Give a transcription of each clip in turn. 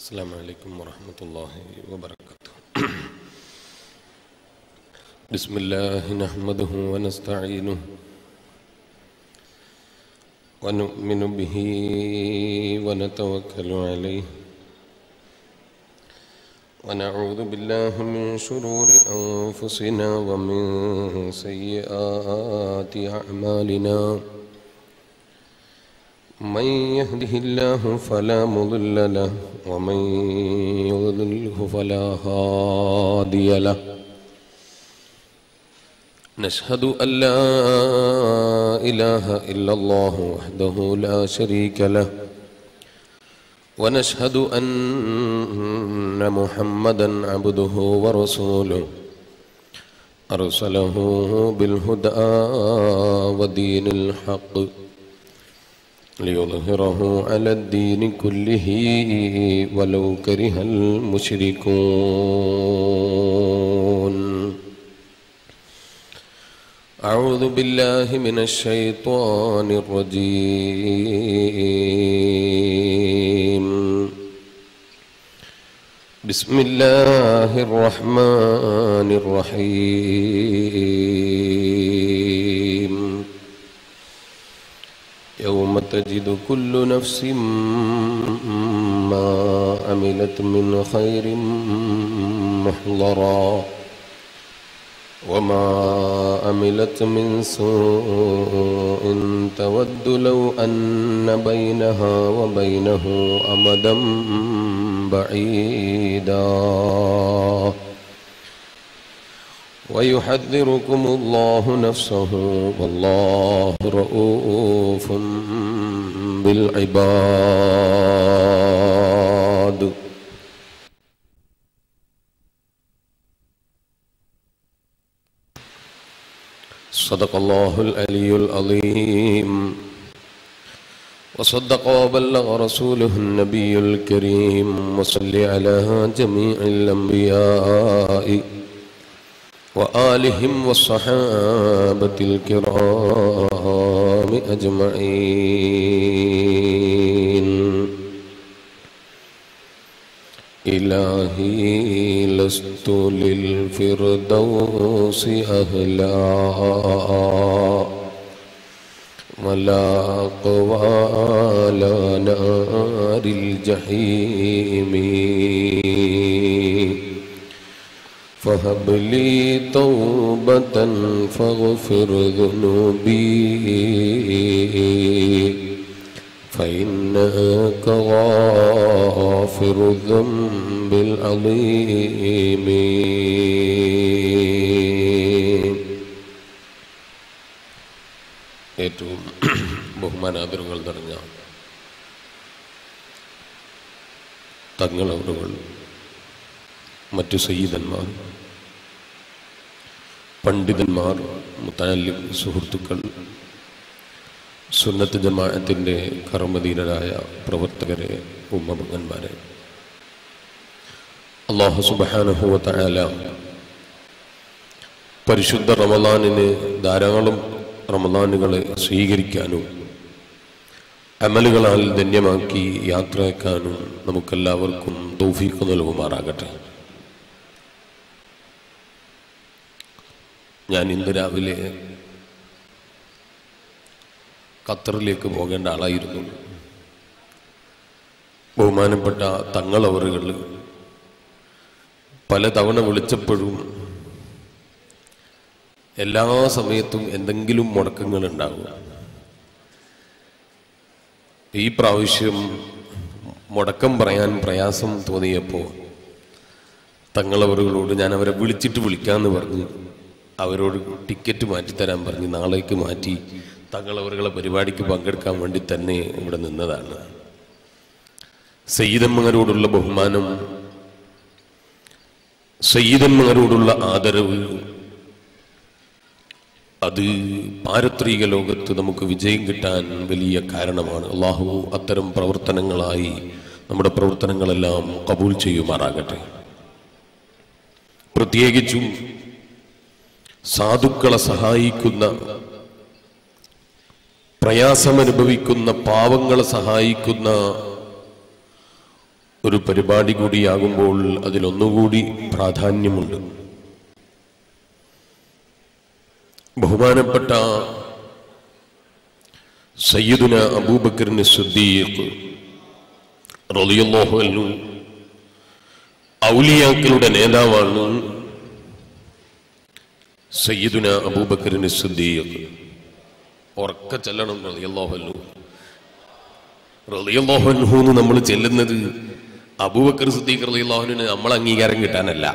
السلام عليكم ورحمة الله وبركاته بسم الله نحمده ونستعينه ونؤمن به ونتوكل عليه ونعوذ بالله من شرور أنفسنا ومن سيئات أعمالنا من يهده الله فلا مضل له ومن يضلله فلا هادي له نشهد أن لا إله إلا الله وحده لا شريك له ونشهد أن محمدا عبده ورسوله أرسله بالهدى ودين الحق ليظهره على الدين كله ولو كره المشركون أعوذ بالله من الشيطان الرجيم بسم الله الرحمن الرحيم يوم تجد كل نفس ما عملت من خير محضرا وما عملت من سوء تود لو أن بينها وبينه أمدا بعيدا ويحذركم الله نفسه والله رؤوف بالعباد صدق الله العلي العظيم وصدق وبلغ رسوله النبي الكريم وصل على جميع الأنبياء وآلهم والصحابة الكرام أجمعين إلهي لست للفردوس أهلا ولا قوال نار الجحيم فهب لي توبة فاغفر ذنوبي فإنك غافر الذنب العظيم ഏറ്റവും ബഹുമാനാദരവുകൾ നിറഞ്ഞ തങ്ങളവറുകൾ മറ്റു സയ്യിദന്മാർ പണ്ഡിതന്മാർ മുത്തലിം സുഹൃത്തുക്കൾ സുന്നത്ത് ജമാഅത്തിൻ്റെ കർമ്മധീരരായ പ്രവർത്തകരെ ഉമ്മമങ്ങന്മാരെ അള്ളാഹു സുബാനുഭവത്തയാല പരിശുദ്ധ റമദാനിന് ധാരാളം റമദാനുകളെ സ്വീകരിക്കാനും അമലുകളാൽ ധന്യമാക്കി യാത്രയാക്കാനും നമുക്കെല്ലാവർക്കും തൗഫീഖ് നൽകുമാറാകട്ടെ ഞാൻ ഇന്ന് രാവിലെ ഖത്തറിലേക്ക് പോകേണ്ട ആളായിരുന്നു ബഹുമാനപ്പെട്ട തങ്ങളവറുകൾ പലതവണ വിളിച്ചപ്പോഴും എല്ലാ സമയത്തും എന്തെങ്കിലും മുടക്കങ്ങൾ ഉണ്ടാകും ഈ പ്രാവശ്യം മുടക്കം പറയാൻ പ്രയാസം തോന്നിയപ്പോൾ തങ്ങളവറുകളോട് ഞാൻ അവരെ വിളിച്ചിട്ട് വിളിക്കാമെന്ന് പറഞ്ഞ് അവരോട് ടിക്കറ്റ് മാറ്റിത്തരാൻ പറഞ്ഞ് നാളേക്ക് മാറ്റി തങ്ങളവറുകളെ പരിപാടിക്ക് പങ്കെടുക്കാൻ വേണ്ടി തന്നെ ഇവിടെ നിന്നതാണ് സയ്യിദന്മാരോടുള്ള ബഹുമാനം സയ്യിദന്മാരോടുള്ള ആദരവ് അത് പാരത്രിക ലോകത്ത് നമുക്ക് വിജയം കിട്ടാൻ വലിയ കാരണമാണ് അള്ളാഹു അത്തരം പ്രവർത്തനങ്ങളായി നമ്മുടെ പ്രവർത്തനങ്ങളെല്ലാം കബൂൽ ചെയ്യുമാറാകട്ടെ പ്രത്യേകിച്ചും സാധുക്കളെ സഹായിക്കുന്ന പ്രയാസമനുഭവിക്കുന്ന പാവങ്ങളെ സഹായിക്കുന്ന ഒരു പരിപാടി കൂടിയാകുമ്പോൾ അതിലൊന്നുകൂടി പ്രാധാന്യമുണ്ട് ബഹുമാനപ്പെട്ട സയ്യിദുന അബൂബക്കറിന് സുദ്ദീഖ് റളിയല്ലാഹു അൻഹു ഔലിയാക്കളുടെ നേതാവാണ് സയ്യിദുന അബൂബക്കറിന് സുദ്ദീഖ് ഉറക്ക ചെല്ലണം റളിയല്ലാഹു അൻഹു റളിയല്ലാഹു അൻഹു എന്ന് നമ്മൾ ചെല്ലുന്നത് അബൂബക്കർ സിദ്ദീഖ് റളിയല്ലാഹുവിന് നമ്മൾ അംഗീകാരം കിട്ടാനല്ല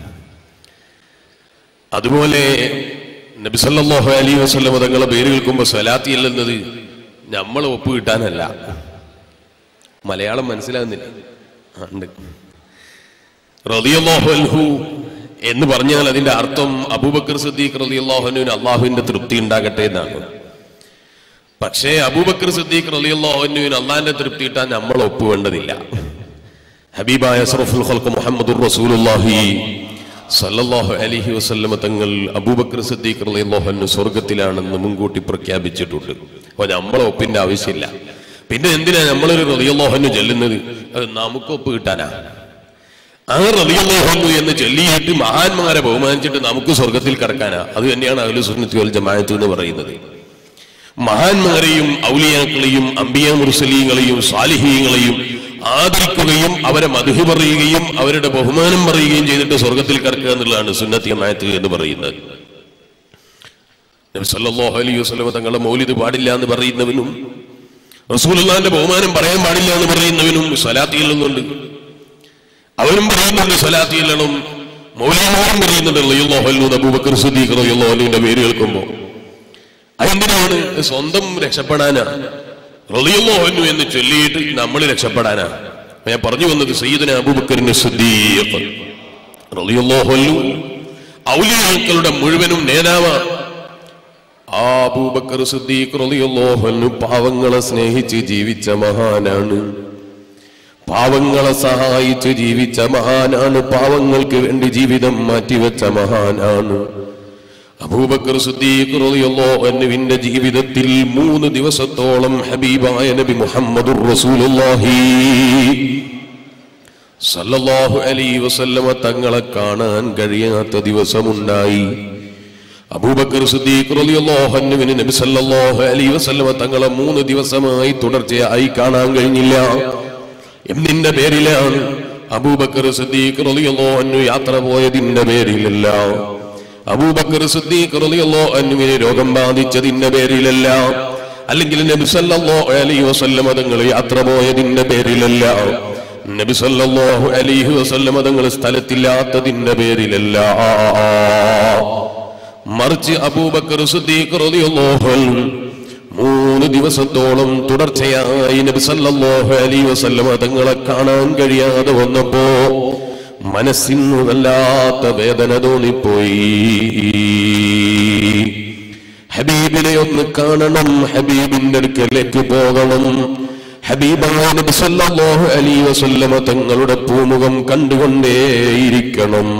അതുപോലെ നബി സല്ലല്ലാഹു അലൈഹി വസല്ലം തങ്ങളെ പേര് കേൾക്കുമ്പോൾ സ്വലാത്തി ചെല്ലുന്നത് നമ്മൾ ഒപ്പ് കിട്ടാനല്ല മലയാളം മനസ്സിലാകുന്നില്ല ആ, ഉണ്ട് റളിയല്ലാഹു അൻഹു എന്ന് പറഞ്ഞാൽ അതിന്റെ അർത്ഥം അബൂബക്കർ സിദ്ദീഖ് റളിയല്ലാഹുവിന് അള്ളാഹുവിന്റെ തൃപ്തി ഉണ്ടാകട്ടെ എന്നാണ് പക്ഷേ അബൂബക്കർ സിദ്ദീഖ് റളിയല്ലാഹുവിന് അള്ളാഹിന്റെ തൃപ്തി കിട്ടാൻ നമ്മൾ ഒപ്പുവേണ്ടതില്ല ഹബീബായ അസ്റഫുൽ ഖൽഖ് മുഹമ്മദുർ റസൂലുള്ളാഹി സല്ലല്ലാഹു അലൈഹി വസല്ലമ തങ്ങൾ അബൂബക്കർ സിദ്ദീഖ് റളിയല്ലാഹു അൻഹു സ്വർഗ്ഗത്തിലാണെന്ന് മുൻകൂട്ടി പ്രഖ്യാപിച്ചിട്ടുണ്ട് അപ്പോൾ നമ്മളെ ഒപ്പിന്റെ ആവശ്യമില്ല പിന്നെ എന്തിനാ നമ്മളൊരു റളിയല്ലാഹു അൻഹു ചെല്ലുന്നത് അത് നമുക്ക് ഒപ്പ് കിട്ടാനാ ആ റളിയല്ലാഹു അൻഹു എന്ന് ചൊല്ലിയിട്ട് മഹാന്മാരെ ബഹുമാനിച്ചിട്ട് നമുക്ക് സ്വർഗത്തിൽ കടക്കാനാ അത് തന്നെയാണ് അഹ്ലു സുന്നത്തി വൽ ജമാഅത്ത് എന്ന് പറയുന്നത് മഹാന്മാരെയും ഔലിയാക്കളെയും അമ്പിയ മുർസലീങ്ങളെയും സാലിഹീങ്ങളെയും ആദരിക്കുകയും അവരെ മധു പറയുകയും അവരുടെ ബഹുമാനം പറയുകയും ചെയ്തിട്ട് സ്വർഗത്തിൽ കടക്കുക എന്നുള്ളതാണ് സുന്നത്തി ജമാഅത്ത് എന്ന് പറയുന്നത് നബി സല്ലല്ലാഹു അലൈഹി വസല്ലം തങ്ങളുടെ മൗലിദ് പാടില്ല എന്ന് പറയുന്നവനും റസൂലുള്ളാഹിന്റെ ബഹുമാനം പറയാൻ പാടില്ല എന്ന് പറയുന്നവനും സ്വലാത്തി ചെല്ലുന്നുണ്ട് അവരും പറയുന്നുണ്ട് സ്വലാത്തി ചെല്ലണം മൗലിമാരും പറയുന്നുണ്ട് റളിയല്ലാഹു അൻഹു അബൂബക്കർ സിദ്ദീഖ് റളിയല്ലാഹു അൻഹുവിന്റെ പേര് കേൾക്കുമ്പോൾ അതെന്തിനാണ് സ്വന്തം രക്ഷപ്പെടാനാ റളിയല്ലാഹു അൻഹു എന്ന് ചൊല്ലിയിട്ട് നമ്മൾ രക്ഷപ്പെടാനാ ഞാൻ പറഞ്ഞു വന്നത് സയ്യിദന അബൂബക്കറിന്റെ സിദ്ദീഖ് റളിയല്ലാഹു അൻഹു ഔലിയാക്കളുടെ മുഴുവനും നേതാവാ ആ അബൂബക്കർ സിദ്ദീഖ് റളിയല്ലാഹു അൻഹു പാവങ്ങളെ സ്നേഹിച്ച് ജീവിച്ച മഹാനാണ് പാവങ്ങളെ സഹായിച്ച് ജീവിച്ച മഹാനാണ് പാവങ്ങൾക്ക് വേണ്ടി ജീവിതം മാറ്റിവെച്ച മഹാനാണ് അബൂബക്കർ സിദ്ദീഖ് റളിയല്ലാഹു അൻഹുവിന്റെ ജീവിതത്തിൽ മൂന്ന് ദിവസത്തോളം ഹബീബായ നബി മുഹമ്മദുർ റസൂലുള്ളാഹി സല്ലല്ലാഹു അലൈഹി വസല്ലമ തങ്ങളെ കാണാൻ കഴിയാത്ത ദിവസമുണ്ടായി അബൂബക്കർ സിദ്ദീഖ് റളിയല്ലാഹു അൻഹുവിന് നബി സല്ലല്ലാഹു അലൈഹി വസല്ലമ തങ്ങളെ മൂന്ന് ദിവസമായി തുടർച്ചയായി കാണാൻ കഴിഞ്ഞില്ല എന്തിന്റെ പേരിലാണ് അബൂബക്കർ സിദ്ദീഖ് റളിയല്ലാഹു അൻഹു യാത്ര പോയതിന്റെ പേരിലല്ല അബൂബക്കർ സിദ്ദീഖ് റളിയല്ലാഹു അൻഹുവിന് രോഗം ബാധിച്ചതിന്റെ പേരിലല്ല അല്ലെങ്കിൽ നബി സല്ലല്ലാഹു അലൈഹി വസല്ലമ തങ്ങൾ യാത്ര പോയതിന്റെ പേരിലല്ല നബി സല്ലല്ലാഹു അലൈഹി വസല്ലമ തങ്ങൾ സ്ഥലത്തില്ലാത്തതിന്റെ പേരിലല്ല മറിച്ച് അബൂബക്കർ സിദ്ദീഖ് റളിയല്ലാഹു അൻഹു മൂന്ന് ദിവസത്തോളം തുടർച്ചയായി നബി സല്ലല്ലാഹു അലൈഹി വസല്ലമ തങ്ങളെ കാണാൻ കഴിയാതെ വന്നപ്പോ മനസ്സിന് വല്ലാത്ത വേദന തോന്നിപ്പോയി ഹബീബിനെ ഒന്ന് കാണണം ഹബീബിന്റെ അടുക്കലേക്ക് പോകണം ഹബീബായ നബി സല്ലല്ലാഹു അലൈഹി വസല്ലമ തങ്ങളുടെ പൂമുഖം കണ്ടുകൊണ്ടേയിരിക്കണം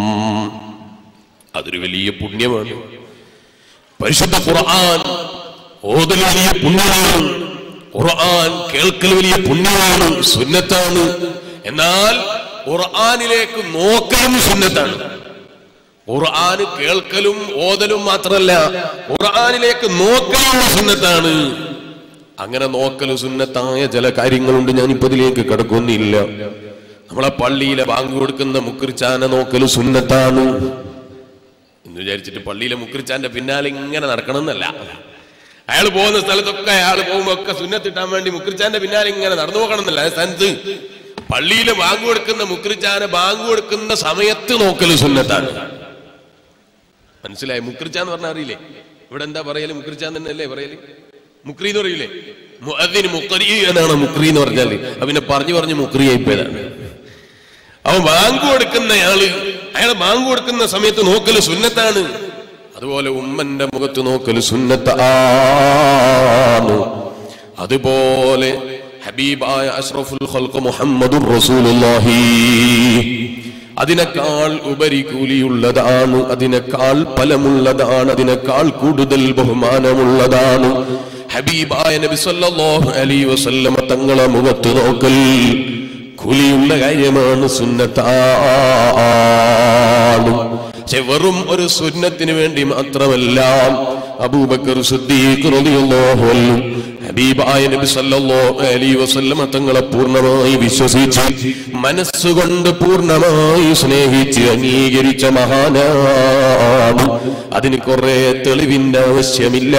അതൊരു വലിയ പുണ്യമാണ് പരിശുദ്ധ ഖുർആൻ ഓതൽ വലിയ പുണ്യമാണ് ഖുർആൻ കേൾക്കൽ വലിയ പുണ്യമാണ് സുന്നത്താണ് എന്നാൽ ഖുർആനിലേക്ക് നോക്കലും സുന്നത്താണ് ഖുർആൻ കേൾക്കലും ഓതലും മാത്രമല്ല ഖുർആനിലേക്ക് നോക്കലും സുന്നത്താണ് അങ്ങനെ നോക്കൽ സുന്നത്തായ ചില കാര്യങ്ങളുണ്ട് ഞാനിപ്പോ ഇതിലേക്ക് കിടക്കുന്നില്ല നമ്മളെ പള്ളിയിലെ ബാങ്ക് കൊടുക്കുന്ന മുക്രിച്ചാന നോക്കൽ സുന്നത്താണ് എന്ന് വിചാരിച്ചിട്ട് പള്ളിയിലെ മുക്രിച്ചാന്റെ പിന്നാലെ ഇങ്ങനെ നടക്കണം എന്നല്ല അയാൾ പോകുന്ന സ്ഥലത്തൊക്കെ അയാൾ പോകുമ്പോ ഒക്കെ സുന്നത്തിട്ടാൻ വേണ്ടി മുക്രിച്ചാന്റെ പിന്നാലെ ഇങ്ങനെ നടന്നു പോകണം എന്നല്ല ആ സ്ഥാനത്ത് പള്ളിയിലെ ബാങ്ക് കൊടുക്കുന്ന മുക്രിച്ചാനെ ബാങ്ക് കൊടുക്കുന്ന സമയത്ത് നോക്കൽ സുന്നത്താണ് മനസ്സിലായി മുക്രിച്ചാന്ന് പറഞ്ഞാൽ അറിയില്ലേ ഇവിടെ എന്താ പറയല് മുക്രിച്ചാൻ തന്നെയല്ലേ പറയല് മുക്രി എന്ന് പറയൂലേ മുഅദ്ദിന് മുക്രി എന്നാണ് മുക്രി എന്ന് പറഞ്ഞാല് അത് പിന്നെ പറഞ്ഞു പറഞ്ഞു മുക്രി ആയിപ്പോയതാണ് അവൻ ബാങ്ക് കൊടുക്കുന്നയാള് അയാൾ ബാങ്ക് കൊടുക്കുന്ന സമയത്ത് നോക്കല് സുന്നത്താണ് അതുപോലെ ഉമ്മന്റെ മുഖത്ത് നോക്കല് സുന്നത്താണ് അതുപോലെ ഹബീബായ അഷ്റഫുൽ ഖൽഖ് മുഹമ്മദുർ റസൂലുള്ളാഹി അതിനേക്കാൾ ഉപരി കൂലിയുള്ളതാണ് അതിനേക്കാൾ ഫലമുള്ളതാണ് അതിനേക്കാൾ കൂടുതൽ ബഹുമാനമുള്ളതാണ് ഹബീബായ നബി സല്ലല്ലാഹു അലൈഹി വസല്ലമ തങ്ങളെ മുഖത്ത് നോക്കൽ കൂലിയുള്ള കാര്യമാണ് സുന്നത്താണ് പക്ഷെ വെറും ഒരു സുന്നത്തിന് വേണ്ടി മാത്രമല്ല അബൂബക്കർ സിദ്ദീഖ് റളിയല്ലാഹു അൻഹു ഹബീബായ നബി സല്ലല്ലാഹു അലൈഹി വസല്ലമ തങ്ങളെ പൂർണ്ണമായി വിശ്വസിച്ച് മനസ്സുകൊണ്ട് പൂർണ്ണമായി സ്നേഹിച്ച് അംഗീകരിച്ച മഹാനാണ് അതിന് കുറെ തെളിവിന്റെ ആവശ്യമില്ല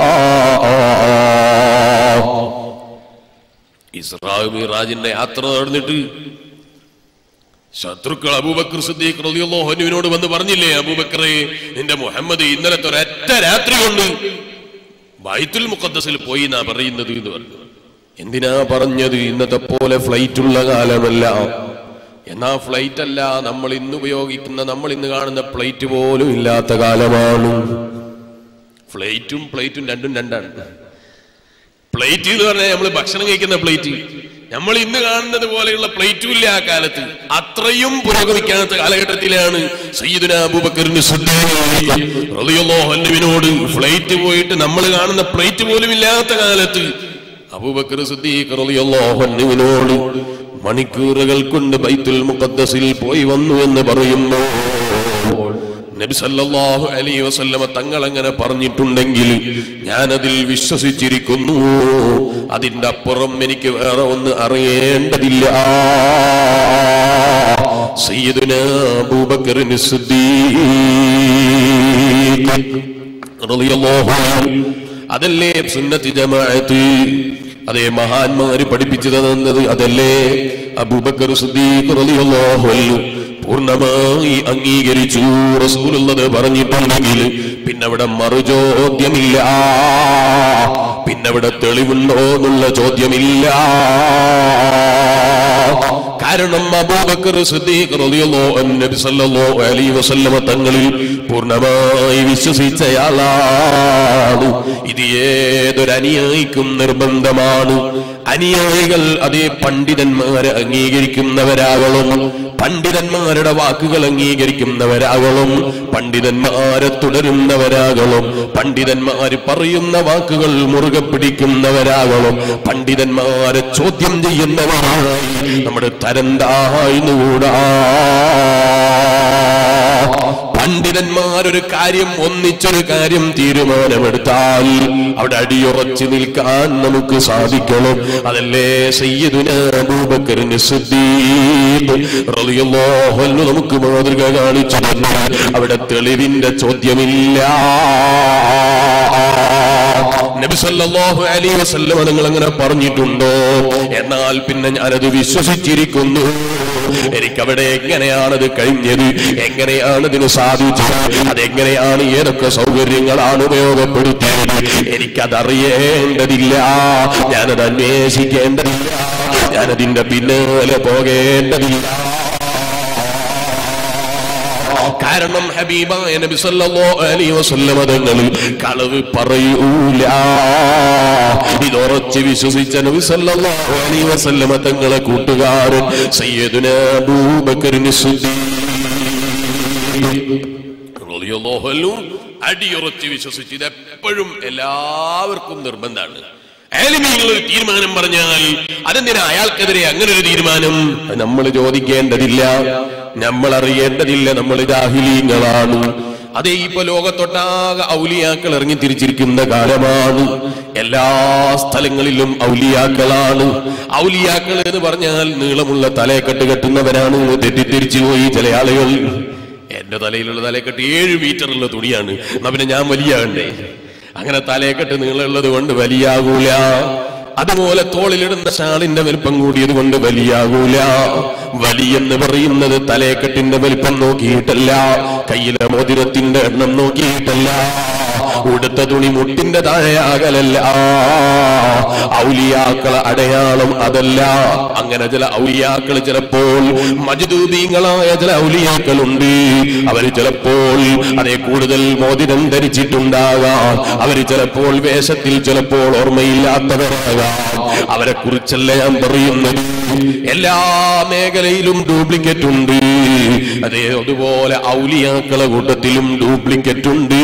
ഇസ്രാ മിറാജിന്റെ യാത്ര നടന്നിട്ട് ശത്രുക്കൾ അബൂബക്കർ സിദ്ദീഖ് റളിയല്ലാഹു അൻഹുവിനോട് വന്ന് പറഞ്ഞില്ലേ അബൂബക്കറെ നിന്റെ മുഹമ്മദ് ഇന്നലത്തെ ഒരൊറ്റ രാത്രി കൊണ്ട് ബൈത്തുൽ മുഖദ്ദസിൽ പോയി എന്നാ പറയുന്നത് എന്ന് പറഞ്ഞു എന്തിനാ പറഞ്ഞത് ഇന്നത്തെ പോലെ ഫ്ലൈറ്റ് ഉള്ള കാലമല്ല എന്നാ ഫ്ലൈറ്റ് അല്ല നമ്മൾ ഇന്ന് ഉപയോഗിക്കുന്ന നമ്മൾ ഇന്ന് കാണുന്ന പ്ലേറ്റ് പോലും ഇല്ലാത്ത കാലമാണ് ഫ്ലൈറ്റും പ്ലേറ്റും രണ്ടും രണ്ടാണ് പ്ലേറ്റ് എന്ന് പറഞ്ഞാൽ നമ്മൾ ഭക്ഷണം കഴിക്കുന്ന പ്ലേറ്റ് നമ്മൾ ഇന്ന് കാണുന്നത് പോലെയുള്ള പ്ലേറ്റും ഇല്ല ആ കാലത്ത് അത്രയും പുരോഗമിക്കാത്ത കാലഘട്ടത്തിലാണ് സയ്യിദുന അബൂബക്കറിന് റളിയല്ലാഹുവിനോട് ഫ്ലൈറ്റ് പോയിട്ട് നമ്മൾ കാണുന്ന പ്ലേറ്റ് പോലും ഇല്ലാത്ത കാലത്ത് അബൂബക്കർ സിദ്ദീഖ് റളിയല്ലാഹുവിനോട് മണിക്കൂറുകൾ കൊണ്ട് ബൈത്തുൽ മുഖദ്ദസിൽ പോയി വന്നു എന്ന് പറയുന്നു നബി സല്ലല്ലാഹു അലൈഹി വസല്ലമ തങ്ങൾ അങ്ങനെ പറഞ്ഞിട്ടുണ്ടെങ്കിൽ ഞാൻ അതിൽ വിശ്വസിച്ചിരിക്കുന്നു അതിന്റെ അപ്പുറം എനിക്ക് വേറെ ഒന്ന് അറിയേണ്ടതില്ല സയ്യിദുന അബൂബക്കറിന് സിദ്ദീഖ് റളിയല്ലാഹു അൻഹു അതല്ലേ സുന്നത്തി ജമാഅത്ത് അതേ മഹാന്മാര് പഠിപ്പിച്ചു തന്നത് അതല്ലേ അബൂബക്കർ സിദ്ദീഖ് റളിയല്ലാഹു അൻഹു പൂർണ്ണമായി അംഗീകരിച്ചു റസൂലുള്ളത് പറഞ്ഞിട്ടുണ്ടെങ്കിൽ പിന്നെ അവിടെ മറുചോദ്യമില്ല പിന്നെ അവിടെ തെളിവുണ്ടോ എന്നുള്ള ചോദ്യമില്ല കാരണം അബൂബക്കർ സിദ്ദീഖ് റളിയല്ലാഹു അൻഹു നബി സല്ലല്ലാഹു അലൈഹി വസല്ലമ തങ്ങളിൽ പൂർണ്ണമായി വിശ്വസിച്ചയാളാണ് ഇത് ഏതൊരു അനുയായിക്കും നിർബന്ധമാണ് അനുയായികൾ അതേ പണ്ഡിതന്മാരെ അംഗീകരിക്കുന്നവരാകണം പണ്ഡിതന്മാരുടെ വാക്കുകൾ അംഗീകരിക്കുന്നവരാകണം പണ്ഡിതന്മാരെ തുടരുന്നവരാകണം പണ്ഡിതന്മാര് പറയുന്ന വാക്കുകൾ മുറുകെ പിടിക്കുന്നവരാകണം പണ്ഡിതന്മാരെ ചോദ്യം ചെയ്യുന്നവരായി നമ്മുടെ തരം താഴ്ന്നുകൂടാ പണ്ഡിതന്മാരൊരു കാര്യം ഒന്നിച്ചൊരു കാര്യം തീരുമാനമെടുത്താൽ അവിടെ അടിയുറച്ചു നിൽക്കാൻ നമുക്ക് സാധിക്കണം അതല്ലേ സയ്യിദുന അബൂബക്കറിന് സിദ്ദീഖ് റളിയല്ലാഹു അൻഹു നമുക്ക് മാതൃക കാണിച്ചു തന്നു അവിടെ തെളിവിന്റെ ചോദ്യമില്ല നബി സല്ലല്ലാഹു അലൈഹി വസല്ലം നിങ്ങൾ അങ്ങനെ പറഞ്ഞിട്ടുണ്ടോ എന്നാൽ പിന്നെ ഞാനത് വിശ്വസിച്ചിരിക്കുന്നു എനിക്കവിടെ എങ്ങനെയാണത് കഴിഞ്ഞത് എങ്ങനെയാണ് ഇതിന് സാധിച്ചത് അതെങ്ങനെയാണ് ഏതൊക്കെ സൗകര്യങ്ങളാണ് ഉപയോഗപ്പെടുത്തിയത് എനിക്കതറിയേണ്ടതില്ല ഞാനത് അന്വേഷിക്കേണ്ടതില്ല ഞാനതിന്റെ പിന്നാലെ പോകേണ്ടതില്ല കാരണം ഹബീബായ നബി സല്ലല്ലാഹു അലൈഹി വസല്ലം തങ്ങളിൽ കളവ് പറയൂല ഇതുറച്ച് വിശ്വസിച്ച നബി സല്ലല്ലാഹു അലൈഹി വസല്ലം തങ്ങളെ കൂട്ടുകാരൻ സയ്യിദുന അബൂബക്കറിന് റളിയല്ലാഹു അൻഹു അടിയുറച്ച് വിശ്വസിച്ച് ഇത് എപ്പോഴും എല്ലാവർക്കും നിർബന്ധമാണ് ആലിമീങ്ങൾ ഒരു തീരുമാനം പറഞ്ഞാൽ അതെന്തിനാ അയാൾക്കെതിരെ അങ്ങനെ ഒരു തീരുമാനം നമ്മൾ ചോദിക്കേണ്ടതില്ല നമ്മൾ അറിയേണ്ടതില്ല നമ്മൾ ജാഹിലീങ്ങളാണ് അതേ ഇപ്പൊ ലോകത്തൊട്ടാകെ ഔലിയാക്കൾ ഇറങ്ങി തിരിച്ചിരിക്കുന്ന കാലമാണ് എല്ലാ സ്ഥലങ്ങളിലും ഔലിയാക്കളാണ് ഔലിയാക്കൾ എന്ന് പറഞ്ഞാൽ നീളമുള്ള തലയെക്കെട്ട് കെട്ടുന്നവരാണ് തെറ്റിദ്ധരിച്ചു പോയി ചില ആളുകൾ എന്റെ തലയിലുള്ള തലയെക്കെട്ട് ഏഴ് മീറ്ററുള്ള തുണിയാണ് എന്നാ പിന്നെ ഞാൻ വലിയാകണ്ടേ അങ്ങനെ തലയെക്കെട്ട് നീളമുള്ളത് കൊണ്ട് വലിയാകൂല അതുപോലെ തോളിലിടുന്ന ഷാളിന്റെ വലിപ്പം കൂടിയത് കൊണ്ട് വലിയാകൂല വലിയെന്ന് പറയുന്നത് തലയെക്കെട്ടിന്റെ വലിപ്പം നോക്കിയിട്ടല്ല കയ്യിലെ മോതിരത്തിന്റെ എണ്ണം നോക്കിയിട്ടല്ല ഉടുത്ത തുണി മുട്ടിന്റെ താഴെയാകലല്ല ഔലിയാക്കളെ അടയാളം അതല്ല അങ്ങനെ ചില ഔലിയാക്കൾ ചിലപ്പോൾ മജുദൂബീങ്ങളായ ചില ഔലിയാക്കളുണ്ട് അവര് ചിലപ്പോൾ അതേ കൂടുതൽ മോതിരം ധരിച്ചിട്ടുണ്ടാകാം അവര് ചിലപ്പോൾ വേഷത്തിൽ ചിലപ്പോൾ ഓർമ്മയില്ലാത്തവരാകാം അവരെ കുറിച്ചല്ല ഞാൻ പറയുന്നത് എല്ലാ മേഖലയിലും ഡ്യൂപ്ലിക്കേറ്റ് ഉണ്ട് അതേ അതുപോലെ ഔലിയാക്കളെ കൂട്ടത്തിലും ഡ്യൂപ്ലിക്കേറ്റ് ഉണ്ട്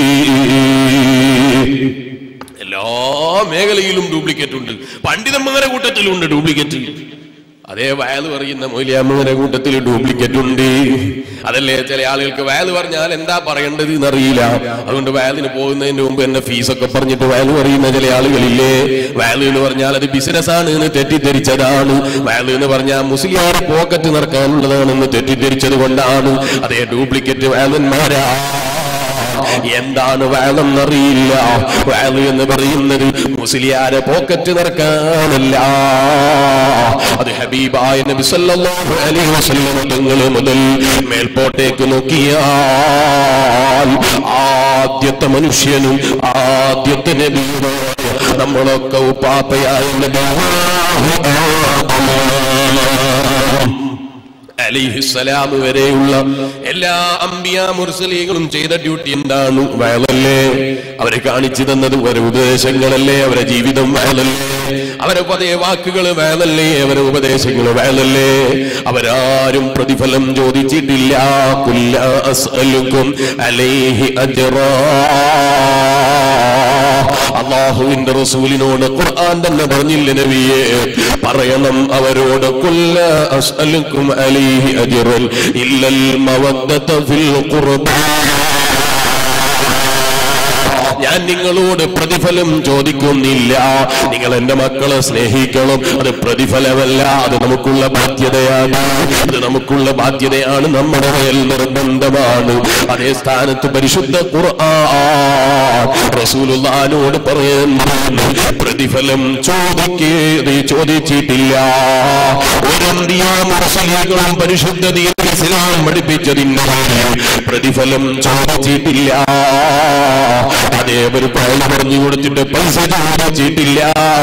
എല്ലാ മേഖലയിലും ഡ്യൂപ്ലിക്കേറ്റ് ഉണ്ട് പണ്ഡിതന്മാരെ കൂട്ടത്തിലുണ്ട് ഡ്യൂപ്ലിക്കേറ്റ് അതേ വയല് പറയുന്ന മൊയ്ലിയാമ്മയുടെ കൂട്ടത്തിൽ ഡ്യൂപ്ലിക്കേറ്റ് ഉണ്ട് അതല്ലേ ചില ആളുകൾക്ക് വയല് പറഞ്ഞാൽ എന്താ പറയേണ്ടത് എന്നറിയില്ല അതുകൊണ്ട് വയലിന് പോകുന്നതിന് മുമ്പ് എന്നെ ഫീസൊക്കെ പറഞ്ഞിട്ട് വയല് പറയുന്ന ചില ആളുകളില്ലേ വയല് എന്ന് പറഞ്ഞാൽ അത് ബിസിനസ് ആണ് എന്ന് തെറ്റിദ്ധരിച്ചതാണ് വയല് എന്ന് പറഞ്ഞാൽ മുസ്ലിയാർ പോക്കറ്റ് നിറക്കാനുള്ളതാണെന്ന് തെറ്റിദ്ധരിച്ചത് കൊണ്ടാണ് അതേ ഡ്യൂപ്ലിക്കേറ്റ് വയലന്മാരാ എന്താണ് വേണമെന്നറിയില്ല വേല എന്ന് പറയുന്നത് മുസ്ലിയാരെ പോക്കറ്റ് നിറക്കാനല്ല അത് ഹബീബായ നബി സല്ലല്ലാഹു അലൈഹി വസല്ലം തങ്ങൾ മുതൽ മേൽപോട്ടേക്ക് നോക്കിയാൽ ആദ്യത്തെ മനുഷ്യനും ആദ്യത്തെ നബിയുമായ നമ്മളൊക്കെ ഉപ്പാപ്പയായ നബി അലിഹിസ്സലാം വരെയുള്ള എല്ലാ അമ്പിയ മുർസലീകളും ചെയ്ത ഡ്യൂട്ടി എന്താണ് വയലല്ലേ അവരെ കാണിച്ചു തന്നത് ഒരു ഉപദേശങ്ങളല്ലേ അവരെ ജീവിതം വയലല്ലേ അവരെ പതേ വാക്കുകൾ വയലല്ലേ അവരെ ഉപദേശങ്ങൾ വയലല്ലേ അവരാരും പ്രതിഫലം ചോദിച്ചിട്ടില്ല കുല്ല അസ്അലുക്കും അലൈഹി അജ്റാ അള്ളാഹുവിന്റെ റസൂലിനോട് ഖുർആൻ തന്നെ പറഞ്ഞില്ല നബിയെ പറയണം അവരോട് കുല്ല അസ്അലുക്കും അലൈഹി അജ്റൻ ഇല്ലൽ മവദ്ദത ഫിൽ ഖുർബാ ഞാൻ നിങ്ങളോട് പ്രതിഫലം ചോദിക്കുന്നില്ല നിങ്ങൾ എന്റെ മക്കളെ സ്നേഹിക്കണം അത് പ്രതിഫലമല്ല അത് നമുക്കുള്ള ബാധ്യതയാണ് അത് നമുക്കുള്ള ബാധ്യതയാണ് നമ്മുടെ മേൽ നിർബന്ധമാണ് അതേ സ്ഥാനത്ത് പരിശുദ്ധ ഖുർആൻ റസൂലുള്ളാഹിനോട് പറയുന്നു പ്രതിഫലം ചോദിക്കേത് ചോദിച്ചിട്ടില്ല ഒരന്തിയ മുസ്ലിങ്ങളും പരിശുദ്ധ ദീൻ ഇസ്ലാം പഠിപ്പിച്ചതിന് പ്രതിഫലം ചോദിച്ചിട്ടില്ല അതേ ഒരു പഴയ പറഞ്ഞു കൊടുത്തിട്ട് പൈസ ചോദിച്ചിട്ടില്ല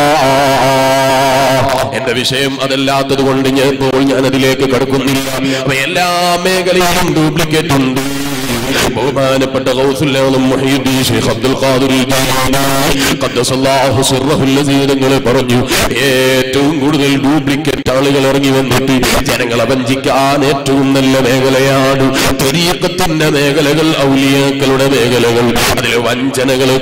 എന്റെ വിഷയം അതല്ലാത്തത് കൊണ്ട് ഞാൻ ഇപ്പോൾ ഞാൻ അതിലേക്ക് കടക്കുന്നില്ല അപ്പൊ എല്ലാ മേഖലയിലും ഡ്യൂപ്ലിക്കേറ്റ് ഉണ്ട് ബഹുമാനപ്പെട്ട ഗൗസുല്ലാഹും Muhyiddin Shaikh Abdul Qadir Jilani ഖദ്ദസല്ലാഹു സിർറഹു അല്ലദീ തങ്ങൾ പറഞ്ഞു ഏറ്റവും കൂടുതൽ ഡ്യൂപ്ലിക്കേറ്റ് ആളുകൾ ഇറങ്ങി വന്നിട്ട് ജനങ്ങളെ വഞ്ചിക്കാൻ ഏറ്റവും നല്ല മേഖലയാണ് ത്വരീഖത്തിന്റെ മേഖലകൾ ഔലിയാക്കളുടെ മേഖലകൾ അതിൽ വഞ്ചനകൾ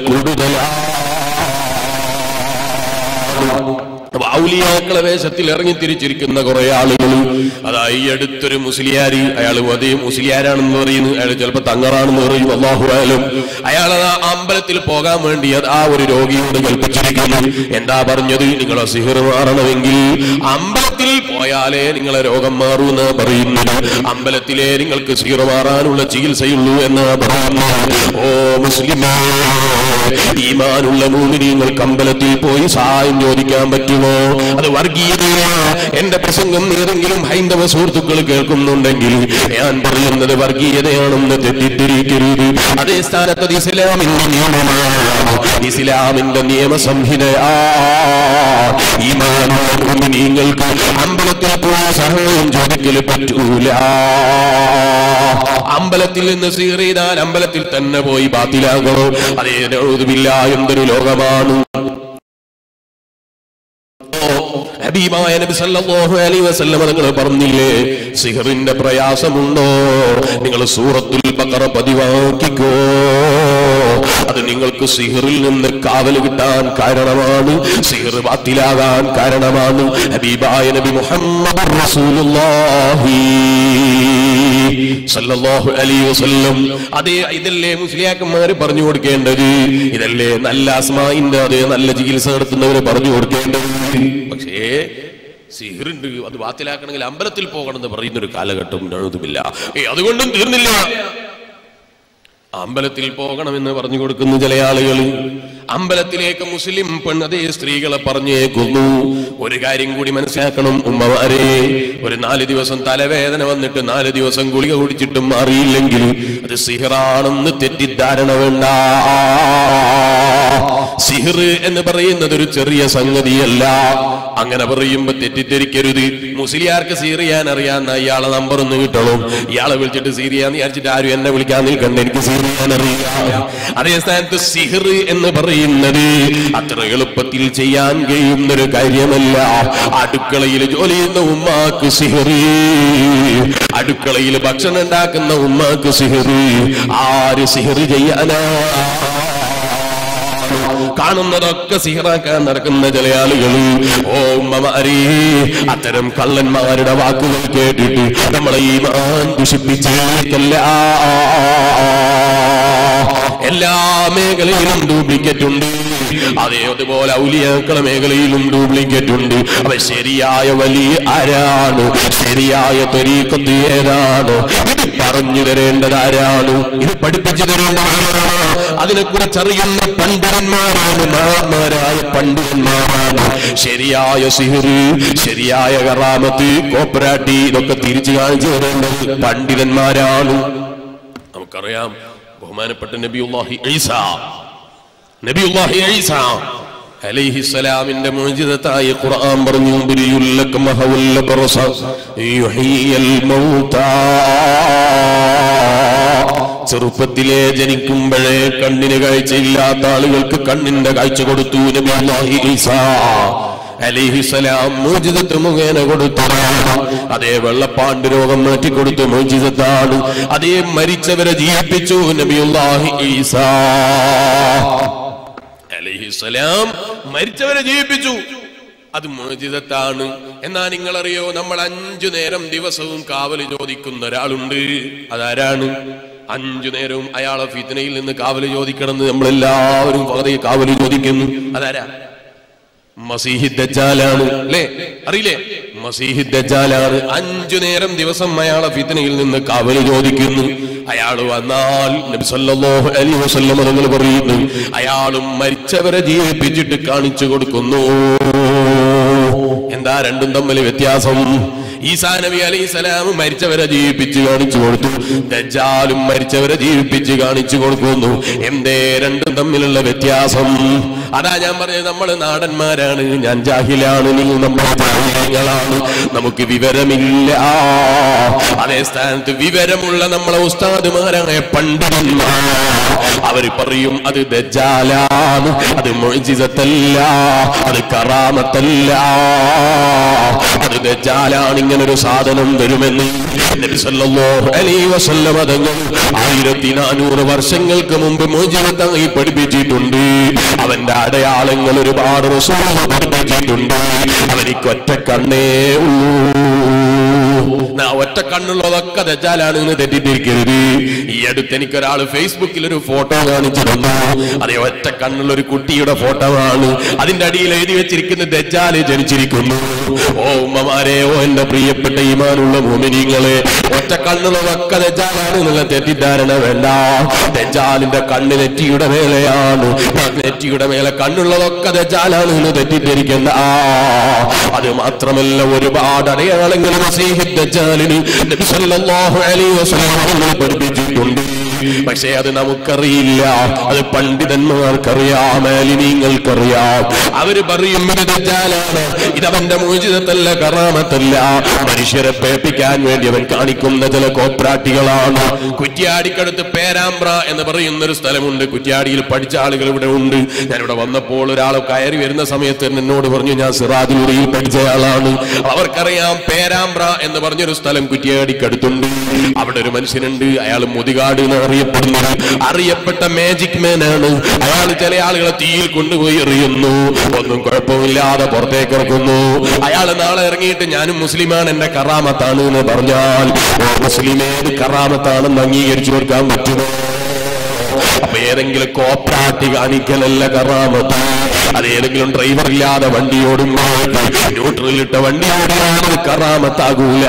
കൂടുതലാണ് അപ്പൊ ഔലിയാക്കളെ വേഷത്തിൽ ഇറങ്ങി തിരിച്ചിരിക്കുന്ന കുറെ ആളുകൾ അതാ ഈ അടുത്തൊരു മുസ്ലിയാരി അയാൾ അതേ മുസ്ലിയാരാണെന്ന് പറയുന്നു അയാൾ ചിലപ്പോ തങ്ങറാണെന്ന് പറയും അള്ളാഹു ആയാലും അയാൾ ആ അമ്പലത്തിൽ പോകാൻ വേണ്ടി അത് ആ ഒരു രോഗിയോട് കൽപ്പിച്ചിരിക്കുന്നു എന്താ പറഞ്ഞത് നിങ്ങളെ സിഹർ മാറണമെങ്കിൽ അമ്പലത്തിൽ പോയാലേ നിങ്ങളെ രോഗം മാറൂ എന്ന് പറയുന്നത് അമ്പലത്തിലെ നിങ്ങൾക്ക് സിഹർ മാറാനുള്ള ചികിത്സയുള്ളൂ എന്ന് പറയുന്നു ഓ മുസ്ലിമേ ഈമാനുള്ള മൂമിനിങ്ങൾക്ക് അമ്പലത്തിൽ പോയി സഹായം ചോദിക്കാൻ പറ്റുമോ അത് വർഗീയതയാണ് എന്റെ പ്രസംഗം ഏതെങ്കിലും ഹൈന്ദവ സുഹൃത്തുക്കൾ കേൾക്കുന്നുണ്ടെങ്കിൽ ഞാൻ പറയുന്നത് വർഗീയതയാണെന്ന് തെറ്റിദ്ധരിക്കരുത് അതേ സ്ഥാനത്ത് അത് ഇസ്ലാമിന്റെ നിയമമാണ് ഇസ്ലാമിന്റെ നിയമസംഹിതയാ ഈമാനുള്ള മൂമിനിങ്ങൾക്ക് അമ്പലത്തിൽ പോയി സഹായം ചോദിക്കൽ പറ്റൂല അമ്പലത്തിൽ നിന്ന് സീർ ചെയ്താൽ അമ്പലത്തിൽ തന്നെ പോയി ബാത്തിലാകണോ അതേ എഴുതുമില്ല എന്തൊരു ലോകമാണ് ഹബീബായ നബി സല്ലല്ലാഹു അലൈഹി വസല്ലം തങ്ങൾ പറഞ്ഞില്ലേ സിഹറിന്റെ പ്രയാസമുണ്ടോ നിങ്ങൾ സൂറത്തുൽ ബഖറ പതിവാക്കിക്കോ അത് നിങ്ങൾക്ക് സിഹറിൽ നിന്ന് കാവൽ കിട്ടാൻ കാരണമാണ് സിഹർ ബാത്തിലാകാൻ കാരണമാണ് ഹബീബായ നബി മുഹമ്മദ് റസൂലുള്ളാഹി സല്ലല്ലാഹു അലൈഹി വസല്ലം അതേ ഇതല്ലേ മുസ്ലിയാക്കന്മാര് പറഞ്ഞു കൊടുക്കേണ്ടത് ഇതല്ലേ നല്ല അസ്മായിന്റെ അതേ നല്ല ചികിത്സ നടത്തുന്നവര് പറഞ്ഞു കൊടുക്കേണ്ടത് പക്ഷേ സിഹിറുണ്ട് അത് ബാത്തിലാക്കണമെങ്കിൽ അമ്പലത്തിൽ പോകണം എന്ന് പറയുന്ന ഒരു കാലഘട്ടം എഴുതുമില്ല ഏ അതുകൊണ്ടും തീർന്നില്ല അമ്പലത്തിൽ പോകണമെന്ന് പറഞ്ഞു കൊടുക്കുന്ന ചില ആളുകൾ അമ്പലത്തിലേക്ക് മുസ്ലിം പെണ്ണതേ സ്ത്രീകളെ പറഞ്ഞേക്കുന്നു ഒരു കാര്യം കൂടി മനസ്സിലാക്കണം ഉമ്മമാരെ ഒരു നാല് ദിവസം തലവേദന വന്നിട്ട് നാല് ദിവസം ഗുളിക കുടിച്ചിട്ടും മാറിയില്ലെങ്കിൽ അത് സിഹിറാണെന്ന് തെറ്റിദ്ധാരണ വേണ്ട സിഹിർ എന്ന് പറയുന്നത് ഒരു ചെറിയ സംഗതിയല്ല അങ്ങനെ പറയുമ്പോ തെറ്റിദ്ധരിക്കരുത് മുസ്ലിയാർക്ക് സീർ ചെയ്യാൻ അറിയാവുന്ന ഇയാളെ നമ്പർ ഒന്ന് കിട്ടണം ഇയാളെ വിളിച്ചിട്ട് സീർ ചെയ്യാന്ന് വിചാരിച്ചിട്ട് ആരും എന്നെ വിളിക്കാൻ നിൽക്കണ്ട എനിക്ക് സീർ ചെയ്യാൻ അറിയില്ല അതേ സ്ഥാനത്ത് സിഹിർ എന്ന് പറയുന്നത് അത്ര എളുപ്പത്തിൽ ചെയ്യാൻ കഴിയുന്നൊരു കാര്യമല്ല അടുക്കളയിൽ ജോലി ചെയ്യുന്ന ഉമ്മാക്ക് സിഹിർ അടുക്കളയിൽ ഭക്ഷണം ഉണ്ടാക്കുന്ന ഉമ്മാക്ക് സിഹിർ ആര് സിഹിർ ചെയ്യാനാ കാണുന്നതൊക്കെ സിഹറാക്കാൻ നടക്കുന്ന ചില ആളുകൾ ഓ ഉമ്മമാരി അത്തരം കള്ളന്മാരുടെ വാക്കുകൾ കേട്ടിട്ട് നമ്മളെ ഈ മാൻ ദുഷിപ്പിച്ചേക്കല്ല എല്ലാ മേഖലയിലും ഡ്യൂപ്ലിക്കേറ്റ് ഉണ്ട് അതേ അതുപോലെ ഔലിയാക്കള മേഖലയിലും ഡ്യൂപ്ലിക്കേറ്റ് ഉണ്ട് അവ ശരിയായ വലിയ ആരാണ് ശരിയായ ത്വരീക്കത്ത് ഏതാണ് ഇത് പറഞ്ഞു തരേണ്ടത് ആരാണ് ഇത് പഠിപ്പിച്ചു തരേണ്ടത് ആരാണ് അതിനെക്കുറിച്ച് അറിയുന്ന പണ്ഡിതന്മാരാണ് മഹാന്മാരായ പണ്ഡിതന്മാരാണ് ശരിയായ സിഹറി ശരിയായ കറാമത്ത് കോപ്പറാട്ടി ഇതൊക്കെ തിരിച്ചു കാണിച്ചു തരേണ്ടത് പണ്ഡിതന്മാരാണ് നമുക്കറിയാം ബഹുമാനപ്പെട്ട നബിയുല്ലാഹി ഈസ നബിയുല്ലാഹി ഈസ അലൈഹിസ്സലാമിന്റെ മോചിതത്തായ ഖുർആൻ പറഞ്ഞു ബിരിയുല്ലക മഹവുല്ല ബറസ യുഹീയൽ മൗതാ ചെറുപ്പത്തിലെ ജനിക്കുമ്പോഴേ കണ്ണിന് കാഴ്ചയില്ലാത്ത ആളുകൾക്ക് കണ്ണിന്റെ കാഴ്ച കൊടുത്തു നബിയുല്ലാഹി ഈസ അലിഹിസലാം മോചിതത്ത് മുഖേന കൊടുത്തതാണ് അതേ വെള്ളപ്പാണ്ട് രോഗം മാറ്റിക്കൊടുത്തു മോചിതത്താണ് അതേ മരിച്ചവരെ ജീവിപ്പിച്ചു നബിയുല്ലാഹി ഈസാ അലിഹിസലാം മരിച്ചവരെ ജീവിപ്പിച്ചു അത് മോചിതത്താണ് എന്നാ നിങ്ങളറിയോ നമ്മൾ അഞ്ചു നേരം ദിവസവും കാവല് ചോദിക്കുന്ന ഒരാളുണ്ട് അതാരാണ് അഞ്ചു നേരവും അയാളെ ഫിത്തനയിൽ നിന്ന് കാവല് ചോദിക്കണമെന്ന് നമ്മളെല്ലാവരും പകുതി കാവല് ചോദിക്കുന്നു അതാരാ മസീഹി ദജ്ജാലാണ് അല്ലേ അറിയില്ലേ മസീഹി ദജ്ജാലാണ് അഞ്ചു നേരം ദിവസം അയാളെ ഫിത്തനയിൽ നിന്ന് കാവല് ചോദിക്കുന്നു അയാൾ വന്നാൽ നബി സല്ലല്ലാഹു അലൈഹി വസല്ലം തങ്ങൾ പറയുന്നു അയാളും മരിച്ചവരെ ജീവിപ്പിച്ചിട്ട് കാണിച്ചു കൊടുക്കുന്നു എന്താ രണ്ടും തമ്മിൽ വ്യത്യാസം ഈസാ നബി അലൈഹി സ്വലാം മരിച്ചവരെ ജീവിപ്പിച്ച് കാണിച്ചു കൊടുത്തു ദജ്ജാലും മരിച്ചവരെ ജീവിപ്പിച്ച് കാണിച്ചു കൊടുക്കുന്നു എന്തേ രണ്ടും തമ്മിലുള്ള വ്യത്യാസം അതാ ഞാൻ പറഞ്ഞത് നമ്മൾ നാടന്മാരാണ് ഞാൻ ജാഹിലാണ് നിങ്ങൾ നമ്മൾ ജാഹിലങ്ങളാണ് നമുക്ക് വിവരമില്ല അതേ സ്ഥാനത്ത് വിവരമുള്ള നമ്മളെ ഉസ്താദുമാരായ പണ്ഡിതന്മാർ അവര് പറയും അത് ദജ്ജാലാണ് അത് മൊഴിജിതത്തല്ല അത് കറാമത്തല്ല അത് ദജ്ജാലാണ് ഇങ്ങനെ ഒരു സാധനം വരുമെന്ന് നബി സല്ലല്ലാഹു അലൈഹി വസല്ലം തങ്ങൾ ആയിരത്തി നാനൂറ് വർഷങ്ങൾക്ക് മുമ്പ് മോചിതത്തായി പഠിപ്പിച്ചിട്ടുണ്ട് അവന്റെ അടയാളങ്ങൾ ഒരുപാട് റസൂൽ പഠിപ്പിച്ചിട്ടുണ്ട് അവനിക്ക് ഒറ്റ കണ്ണേ ഉള്ളൂ നാ ഒറ്റ കണ്ണുള്ളതൊക്കെ ദജാലാണ് എന്ന് തെറ്റിദ്ധരിക്കരുത് ഈ അടുത്ത് എനിക്കൊരാൾ ഫേസ്ബുക്കിൽ ഒരു ഫോട്ടോ കാണിച്ചു തന്നു അതേ ഒറ്റ കണ്ണുള്ള ഒരു കുട്ടിയുടെ ഫോട്ടോ ആണ് അതിന്റെ അടിയിൽ എഴുതി വെച്ചിരിക്കുന്ന ദജാല് ജനിച്ചിരിക്കുന്നു ഓ ഉമ്മമാരെ ഓ എന്റെ പ്രിയപ്പെട്ട ഈമാനുള്ള മോമിനിങ്ങളെ ഒറ്റ കണ്ണുള്ളതൊക്കെ ദജാലാണ് എന്നുള്ള തെറ്റിദ്ധാരണ വേണ്ട ദജാലിന്റെ കണ്ണ് നെറ്റിയുടെ മേലെയാണ് നെറ്റിയുടെ മേലെ കണ്ണുള്ളതൊക്കെ ദജാലാണ് എന്ന് തെറ്റിദ്ധരിക്കേണ്ട ആ അത് മാത്രമല്ല ഒരുപാട് അടയാളങ്ങൾ മസീഹ് ദജ്ജാലിന് നബി സല്ലല്ലാഹു അലൈഹി വസല്ലം തങ്ങൾ പഠിപ്പിച്ചിട്ടുണ്ട് പക്ഷേ അത് നമുക്കറിയില്ല അത് പണ്ഡിതന്മാർക്കറിയാം മാലിന്യങ്ങൾക്കറിയാം അവര് പറയും ഇത് ദജ്ജാലാണ് ഇതവന്റെ മോചിതത്തല്ല കറാമത്തല്ല മനുഷ്യരെ പേപ്പിക്കാൻ വേണ്ടി അവൻ കാണിക്കുന്ന ചില കോപ്രാട്ടികളാണ് കുറ്റ്യാടിക്കടുത്ത് പേരാമ്പ്ര എന്ന് പറയുന്ന ഒരു സ്ഥലമുണ്ട് കുറ്റ്യാടിയിൽ പഠിച്ച ആളുകൾ ഇവിടെ ഉണ്ട് ഞാനിവിടെ വന്നപ്പോൾ ഒരാൾ കയറി വരുന്ന സമയത്ത് തന്നെ എന്നോട് പറഞ്ഞു ഞാൻ സിറാജുലയിൽ പഠിച്ചയാളാണ് അവർക്കറിയാം പേരാമ്പ്ര എന്ന് പറഞ്ഞൊരു സ്ഥലം കുറ്റ്യാടിക്കടുത്തുണ്ട് അവിടെ ഒരു മനുഷ്യനുണ്ട് അയാൾ മുതികാട് എന്ന് അറിയപ്പെടുന്നത് അറിയപ്പെട്ട മാജിക് മാൻ ആണ് അയാൾ ചില ആളുകളെ തീയിൽ കൊണ്ടുപോയി എറിയുന്നു ഒന്നും കുഴപ്പമില്ലാതെ പുറത്തേക്ക് ഇറക്കുന്നു അയാൾ നാളെ ഇറങ്ങിയിട്ട് ഞാനും മുസ്ലിമാണ് എന്റെ കറാമത്താണ് എന്ന് പറഞ്ഞാൽ ഓ മുസ്ലിമേത് കറാമത്താണെന്ന് അംഗീകരിച്ചു കൊടുക്കാൻ പറ്റുമോ അപ്പൊ ഏതെങ്കിലും കോപ്രാട്ടി കാണിക്കലല്ല കറാമത്ത് അത് ഏതെങ്കിലും ഡ്രൈവർ ഇല്ലാതെ വണ്ടി ഓടുമ്പോൾ ന്യൂട്രലിട്ട വണ്ടി ഓടിയാണ് കറാമത്താകൂല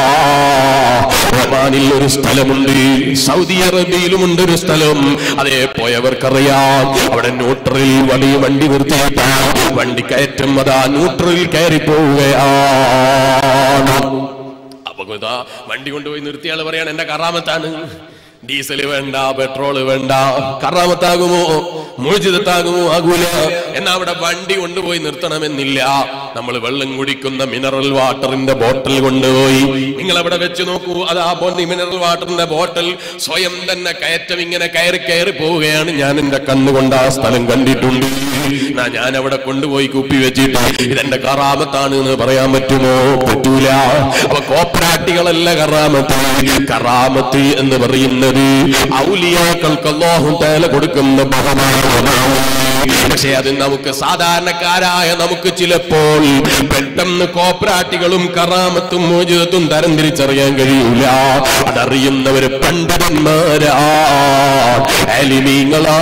ഒമാനിൽ ഒരു സ്ഥലമുണ്ട് സൗദി അറേബ്യയിലുമുണ്ട് ഒരു സ്ഥലം അതേ പോയവർക്കറിയാം അവിടെ ന്യൂട്രലിൽ വലിയ വണ്ടി നിർത്തിയിട്ടാ വണ്ടി കയറ്റം അതാ ന്യൂട്രലിൽ കയറി പോവുകയാണ് അപ്പൊ ഇതാ വണ്ടി കൊണ്ടുപോയി നിർത്തിയാൾ പറയാണ് എന്റെ കറാമത്താണ് ഡീസൽ വേണ്ട പെട്രോൾ വേണ്ട കറാമത്താകുമോ മോചിതത്താകുമോ ആകൂല എന്നാ അവിടെ വണ്ടി കൊണ്ടുപോയി നിർത്തണമെന്നില്ല നമ്മൾ വെള്ളം കുടിക്കുന്ന മിനറൽ വാട്ടറിന്റെ ബോട്ടിൽ കൊണ്ടുപോയി നിങ്ങൾ അവിടെ വെച്ച് നോക്കൂ അത് ആ ബോണ്ടി മിനറൽ വാട്ടറിന്റെ ബോട്ടിൽ സ്വയം തന്നെ കയറ്റം ഇങ്ങനെ കയറി കയറി പോവുകയാണ് ഞാൻ എന്റെ കണ്ണുകൊണ്ട് ആ സ്ഥലം കണ്ടിട്ടുണ്ട് എന്നാ ഞാൻ അവിടെ കൊണ്ടുപോയി കുപ്പി വെച്ചിട്ട് ഇതെന്റെ കറാമത്താണ് എന്ന് പറയാൻ പറ്റുമോ പറ്റൂല അപ്പൊ കോപ്പറാട്ടികളല്ല കറാമത്ത് കറാമത്ത് എന്ന് പറയുന്നത് ഔലിയാക്കൾക്ക് അല്ലാഹു തആല കൊടുക്കുന്ന ബഹുമാനമാണ് പക്ഷെ അത് നമുക്ക് സാധാരണക്കാരായ നമുക്ക് ചിലപ്പോൾ പെട്ടെന്ന് കോപ്രാട്ടികളും കറാമത്തും മോചിതത്തും തരം തിരിച്ചറിയാൻ കഴിയൂല അതറിയുന്നവര് പണ്ഡിതന്മാരാ അലിമീങ്ങളാ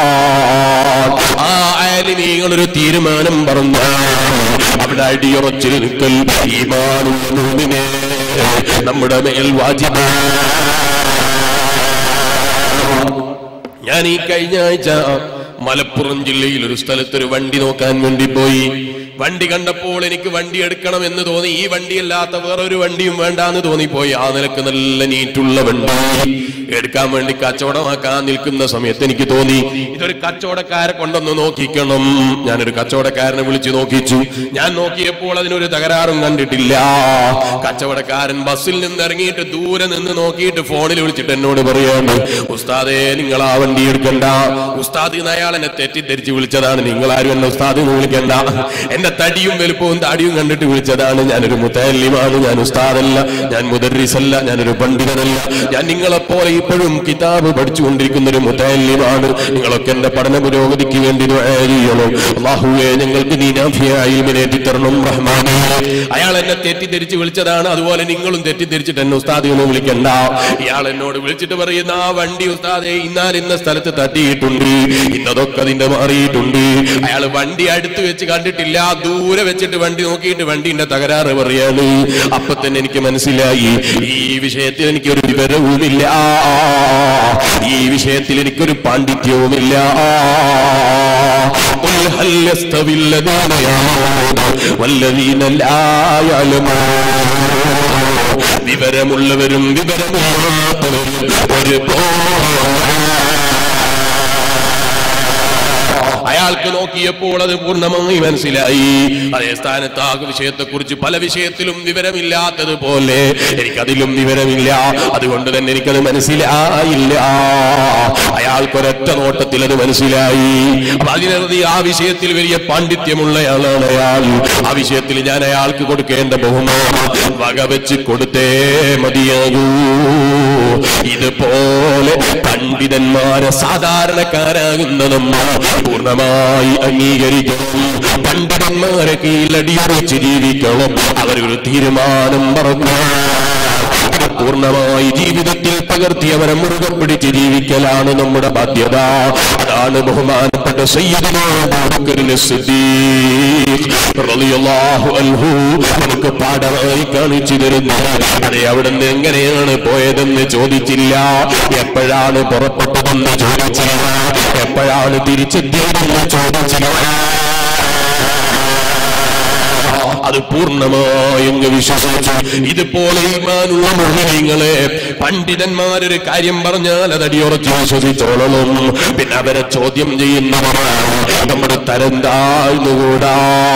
ആ അലിമീങ്ങൾ ഒരു തീരുമാനം പറഞ്ഞു അവിടെ അടിയുറച്ചു നിൽക്കൽ ഈമാനും മൂമിനെ നമ്മുടെ മേൽ വാജിബ ഞാൻ ഈ കഴിഞ്ഞ ആഴ്ച മലപ്പുറം ജില്ലയിൽ ഒരു സ്ഥലത്ത് ഒരു വണ്ടി നോക്കാൻ വേണ്ടി പോയി വണ്ടി കണ്ടപ്പോൾ എനിക്ക് വണ്ടി എടുക്കണം എന്ന് തോന്നി ഈ വണ്ടിയല്ലാത്ത വേറൊരു വണ്ടിയും വേണ്ടാന്ന് തോന്നിപ്പോയി ആ നിലക്ക് നല്ല നീറ്റുള്ള വണ്ടി എടുക്കാൻ വേണ്ടി കച്ചവടമാക്കാൻ നിൽക്കുന്ന സമയത്ത് എനിക്ക് തോന്നി ഇതൊരു കച്ചവടക്കാരെ കൊണ്ടൊന്ന് നോക്കിക്കണം ഞാനൊരു കച്ചവടക്കാരനെ വിളിച്ചു നോക്കിച്ചു ഞാൻ നോക്കിയപ്പോൾ അതിനൊരു തകരാറും കണ്ടിട്ടില്ല കച്ചവടക്കാരൻ ബസ്സിൽ നിന്ന് ഇറങ്ങിയിട്ട് ദൂരെ നിന്ന് നോക്കിയിട്ട് ഫോണിൽ വിളിച്ചിട്ട് എന്നോട് പറയാണ് ഉസ്താദേ നിങ്ങൾ ആ വണ്ടി എടുക്കണ്ട ഉസ്താദ് എന്ന് അയാൾ എന്നെ തെറ്റിദ്ധരിച്ച് വിളിച്ചതാണ് നിങ്ങൾ ആരും എന്നെ ഉസ്താദ് എന്ന് വിളിക്കണ്ട എന്റെ തടിയും വലുപ്പവും താടിയും കണ്ടിട്ട് വിളിച്ചതാണ് ഞാനൊരു മുത്തല്ലിമാണ് ഞാൻ ഉസ്താദല്ല ഞാൻ മുദർറിസല്ല ഞാനൊരു പണ്ഡിതനല്ല ഞാൻ നിങ്ങളെപ്പോലെ ഇപ്പോഴും കിതാബ് പഠിച്ചുകൊണ്ടിരിക്കുന്ന ഒരു മുത്തല്ലിമാണ് നിങ്ങളൊക്കെ എന്റെ പഠന പുരോഗതിക്ക് വേണ്ടി ദുആ ചെയ്യണം അള്ളാഹുവേ ഞങ്ങൾക്ക് നീ നാഫിയായി ഇൽമിനേറ്റി തരണം റഹ്മാനെ അയാൾ എന്നെ തെറ്റിദ്ധരിച്ച് വിളിച്ചതാണ് അതുപോലെ നിങ്ങളും തെറ്റിദ്ധരിച്ചിട്ട് എന്നെ ഉസ്താദ് എന്ന് വിളിക്കണ്ട ഇയാൾ എന്നോട് വിളിച്ചിട്ട് പറയുന്ന ആ വണ്ടി ഉസ്താദെ ഇന്നാൽ ഇന്ന സ്ഥലത്ത് തട്ടിയിട്ടുണ്ട് ഇന്നതൊക്കെ അതിന്റെ മാറിയിട്ടുണ്ട് അയാൾ വണ്ടി അടുത്ത് വെച്ച് കണ്ടിട്ടില്ല ദൂരെ വെച്ചിട്ട് വണ്ടി നോക്കിയിട്ട് വണ്ടിന്റെ തകരാറ് പറയാണ് അപ്പൊ തന്നെ എനിക്ക് മനസ്സിലായി ഈ വിഷയത്തിൽ എനിക്കൊരു വിവരവുമില്ല ഈ വിഷയത്തിൽ എനിക്കൊരു പാണ്ഡിത്യവുമില്ല قل هل يستوي الذين يعلمون والذين لا يعلمون വിവരമുള്ളവരും വിവരമില്ലാത്തവരും ഒരുപോലെ അയാൾക്ക് നോക്കിയപ്പോൾ അത് പൂർണ്ണമായി മനസ്സിലായി അതേ സ്ഥാനത്ത് ആ വിഷയത്തെക്കുറിച്ച് പല വിഷയത്തിലും വിവരമില്ലാത്തതുപോലെ എനിക്കതിലും വിവരമില്ല അതുകൊണ്ട് തന്നെ എനിക്കത് മനസ്സിലായില്ല അയാൾക്കൊരൊറ്റ നോട്ടത്തിൽ അത് മനസ്സിലായി അപ്പൊ അതിനറുതി ആ വിഷയത്തിൽ വലിയ പാണ്ഡിത്യമുള്ളയാളാണ് അയാൾ ആ വിഷയത്തിൽ ഞാൻ അയാൾക്ക് കൊടുക്കേണ്ട ബഹുമാനം വകവെച്ച് കൊടുത്തേ മതിയാകൂ ഇതുപോലെ പണ്ഡിതന്മാരെ സാധാരണക്കാരാകുന്ന നമ്മൾ പൂർണ്ണമായി അംഗീകരിക്കണം പണ്ഡിതന്മാരെ കീഴടിയുറച്ച് ജീവിക്കണം അവരൊരു തീരുമാനം പറഞ്ഞു പൂർണ്ണമായി ജീവിതത്തിൽ പകർത്തി അവരെ മുറുകെ പിടിച്ച് ജീവിക്കലാണ് നമ്മുടെ ബാധ്യത അതാണ് ബഹുമാനപ്പെട്ട സയ്യിദുനാ അബൂബക്കറിന് സിദ്ദീഖ് റളിയല്ലാഹു അൻഹു നമുക്ക് പാഠമായി കാണിച്ചു തരുന്നു അതെ അവിടുന്ന് എങ്ങനെയാണ് പോയതെന്ന് ചോദിച്ചില്ല എപ്പോഴാണ് പുറപ്പെട്ടതെന്ന് ചോദിച്ചില്ല എപ്പോഴാണ് തിരിച്ചെത്തിയതെന്ന് ചോദിച്ചില്ല അത് പൂർണ്ണമായും വിശ്വസിച്ചു ഇതുപോലെ ഈമാനുള്ള മുഹരിങ്ങളെ പണ്ഡിതന്മാരൊരു കാര്യം പറഞ്ഞാൽ അത് അടിയുറച്ച് വിശ്വസിച്ചോളണം പിന്നെ അവരെ ചോദ്യം ചെയ്യുന്നവരാണ് നമ്മുടെ തരം താഴ്ന്നുകൂടാ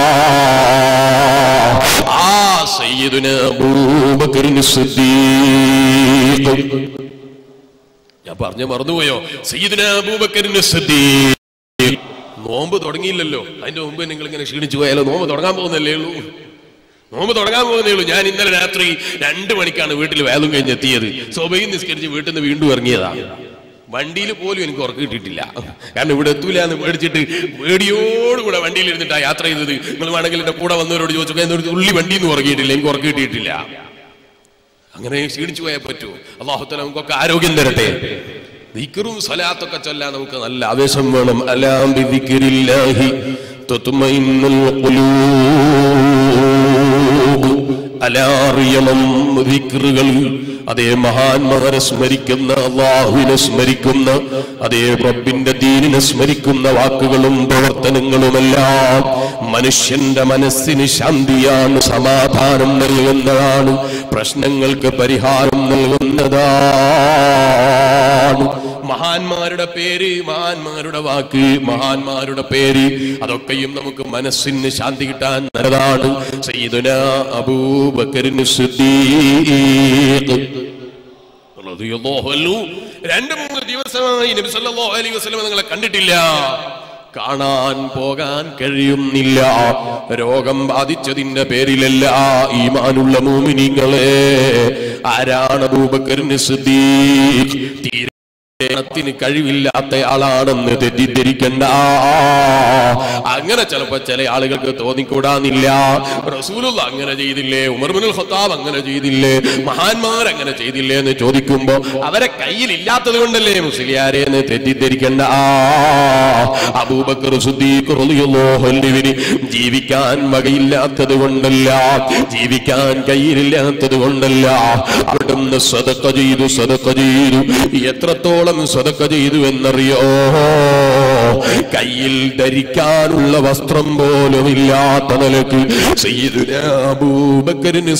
ആ സയ്യിദുന അബൂബക്കറിന് സിദ്ദീഖ് ഞാൻ പറഞ്ഞു മറന്നുപോയോ സയ്യിദുന അബൂബക്കറിന് സിദ്ദീഖ് നോമ്പ് തുടങ്ങിയില്ലല്ലോ അതിന്റെ മുമ്പ് നിങ്ങൾ ഇങ്ങനെ ക്ഷീണിച്ചു പോയാലോ നോമ്പ് തുടങ്ങാൻ പോകുന്നല്ലേ ഉള്ളൂ നോമ്പ് തുടങ്ങാൻ പോകുന്നേ ഉള്ളൂ ഞാൻ ഇന്നലെ രാത്രി രണ്ട് മണിക്കാണ് വീട്ടിൽ വേദം കഴിഞ്ഞ് എത്തിയത് സ്വഭയും നിസ്കരിച്ച് വീട്ടിൽ നിന്ന് വീണ്ടും ഇറങ്ങിയതാ വണ്ടിയിൽ പോലും എനിക്ക് ഉറക്കം കിട്ടിയിട്ടില്ല കാരണം ഇവിടെ എത്തൂല എന്ന് പേടിച്ചിട്ട് പേടിയോടുകൂടെ വണ്ടിയിൽ ഇരുന്നിട്ടാ യാത്ര ചെയ്തത് നിങ്ങൾ വേണമെങ്കിൽ എന്റെ കൂടെ വന്നവരോട് ചോദിച്ചു എന്നൊരു ഉള്ളി വണ്ടിയിൽ നിന്ന് ഉറങ്ങിയിട്ടില്ല എനിക്ക് ഉറക്കം കിട്ടിയിട്ടില്ല അങ്ങനെ ക്ഷീണിച്ചു പോയാൽ പറ്റുമോ അള്ളാഹുത്തല നമുക്കൊക്കെ ആരോഗ്യം തരട്ടെ ദിക്റും സ്വലാത്തൊക്കെ ചൊല്ലാൻ നമുക്ക് നല്ല ആവേശം വേണം അലാം ബിദിക്രില്ലാഹി തത്മഇന്നുൽ ഖുലൂബ് അലാ അറിയണം ദിക്റുകൾ അതേ മഹാന്മാരെ സ്മരിക്കുന്ന അള്ളാഹുവിനെ സ്മരിക്കുന്ന അതേ റബ്ബിന്റെ ദീനിനെ സ്മരിക്കുന്ന വാക്കുകളും പ്രവർത്തനങ്ങളുമെല്ലാം മനുഷ്യന്റെ മനസ്സിന് ശാന്തിയാണ് സമാധാനം നൽകുന്നതാണ് പ്രശ്നങ്ങൾക്ക് പരിഹാരം നൽകുന്നതാണ് മഹാന്മാരുടെ പേര് മഹാന്മാരുടെ വാക്ക് മഹാന്മാരുടെ പേര് അതൊക്കെയും നമുക്ക് മനസ്സിന് ശാന്തി കിട്ടാൻ നല്ലതാണ് സയ്യിദുന അബൂബക്കറിന് സിദ്ദീഖ് റളിയല്ലാഹു അൻഹു രണ്ട് മൂന്ന് ദിവസമായി നബി സല്ലല്ലാഹു അലൈഹി വസല്ലം നിങ്ങളെ കണ്ടിട്ടില്ല കാണാൻ പോകാൻ കഴിയുന്നില്ല രോഗം ബാധിച്ചതിന്റെ പേരിലല്ല ഈമാനുള്ള മൂമിനിങ്ങളെ ആരാണ് അബൂബക്കറിന് സിദ്ദീഖ് തീരെ ത്തിന് കഴിവില്ലാത്ത ആളാണെന്ന് തെറ്റിദ്ധരിക്കണ്ട അങ്ങനെ ചിലപ്പോ ചില ആളുകൾക്ക് തോന്നിക്കൂടാന്നില്ല റസൂലുള്ള അങ്ങനെ ചെയ്തില്ലേ ഉമർബിനുൽ ഖത്താബ് അങ്ങനെ ചെയ്തില്ലേ മഹാന്മാർ അങ്ങനെ ചെയ്തില്ലേ എന്ന് ചോദിക്കുമ്പോ അവരെ കയ്യിൽ ഇല്ലാത്തത് കൊണ്ടല്ലേ മുസ്ലിയാരെ എന്ന് തെറ്റിദ്ധരിക്കണ്ട അബൂബക്കർ സുദ്ദീഖ് റളിയല്ലാഹു അൻഹുവിന് ജീവിക്കാൻ വകയില്ലാത്തത് കൊണ്ടല്ല ജീവിക്കാൻ കയ്യിലില്ലാത്തത് കൊണ്ടല്ല അവിടുന്ന് സദക്ക ചെയ്തു സദക്ക ചെയ്തു എത്രത്തോളം സദക്ക ചെയ്തു എന്നറിയോ കയ്യിൽ ധരിക്കാനുള്ള വസ്ത്രം പോലും ഇല്ലാത്ത നിലക്ക് സയ്യിദുന അബൂബക്കറിന്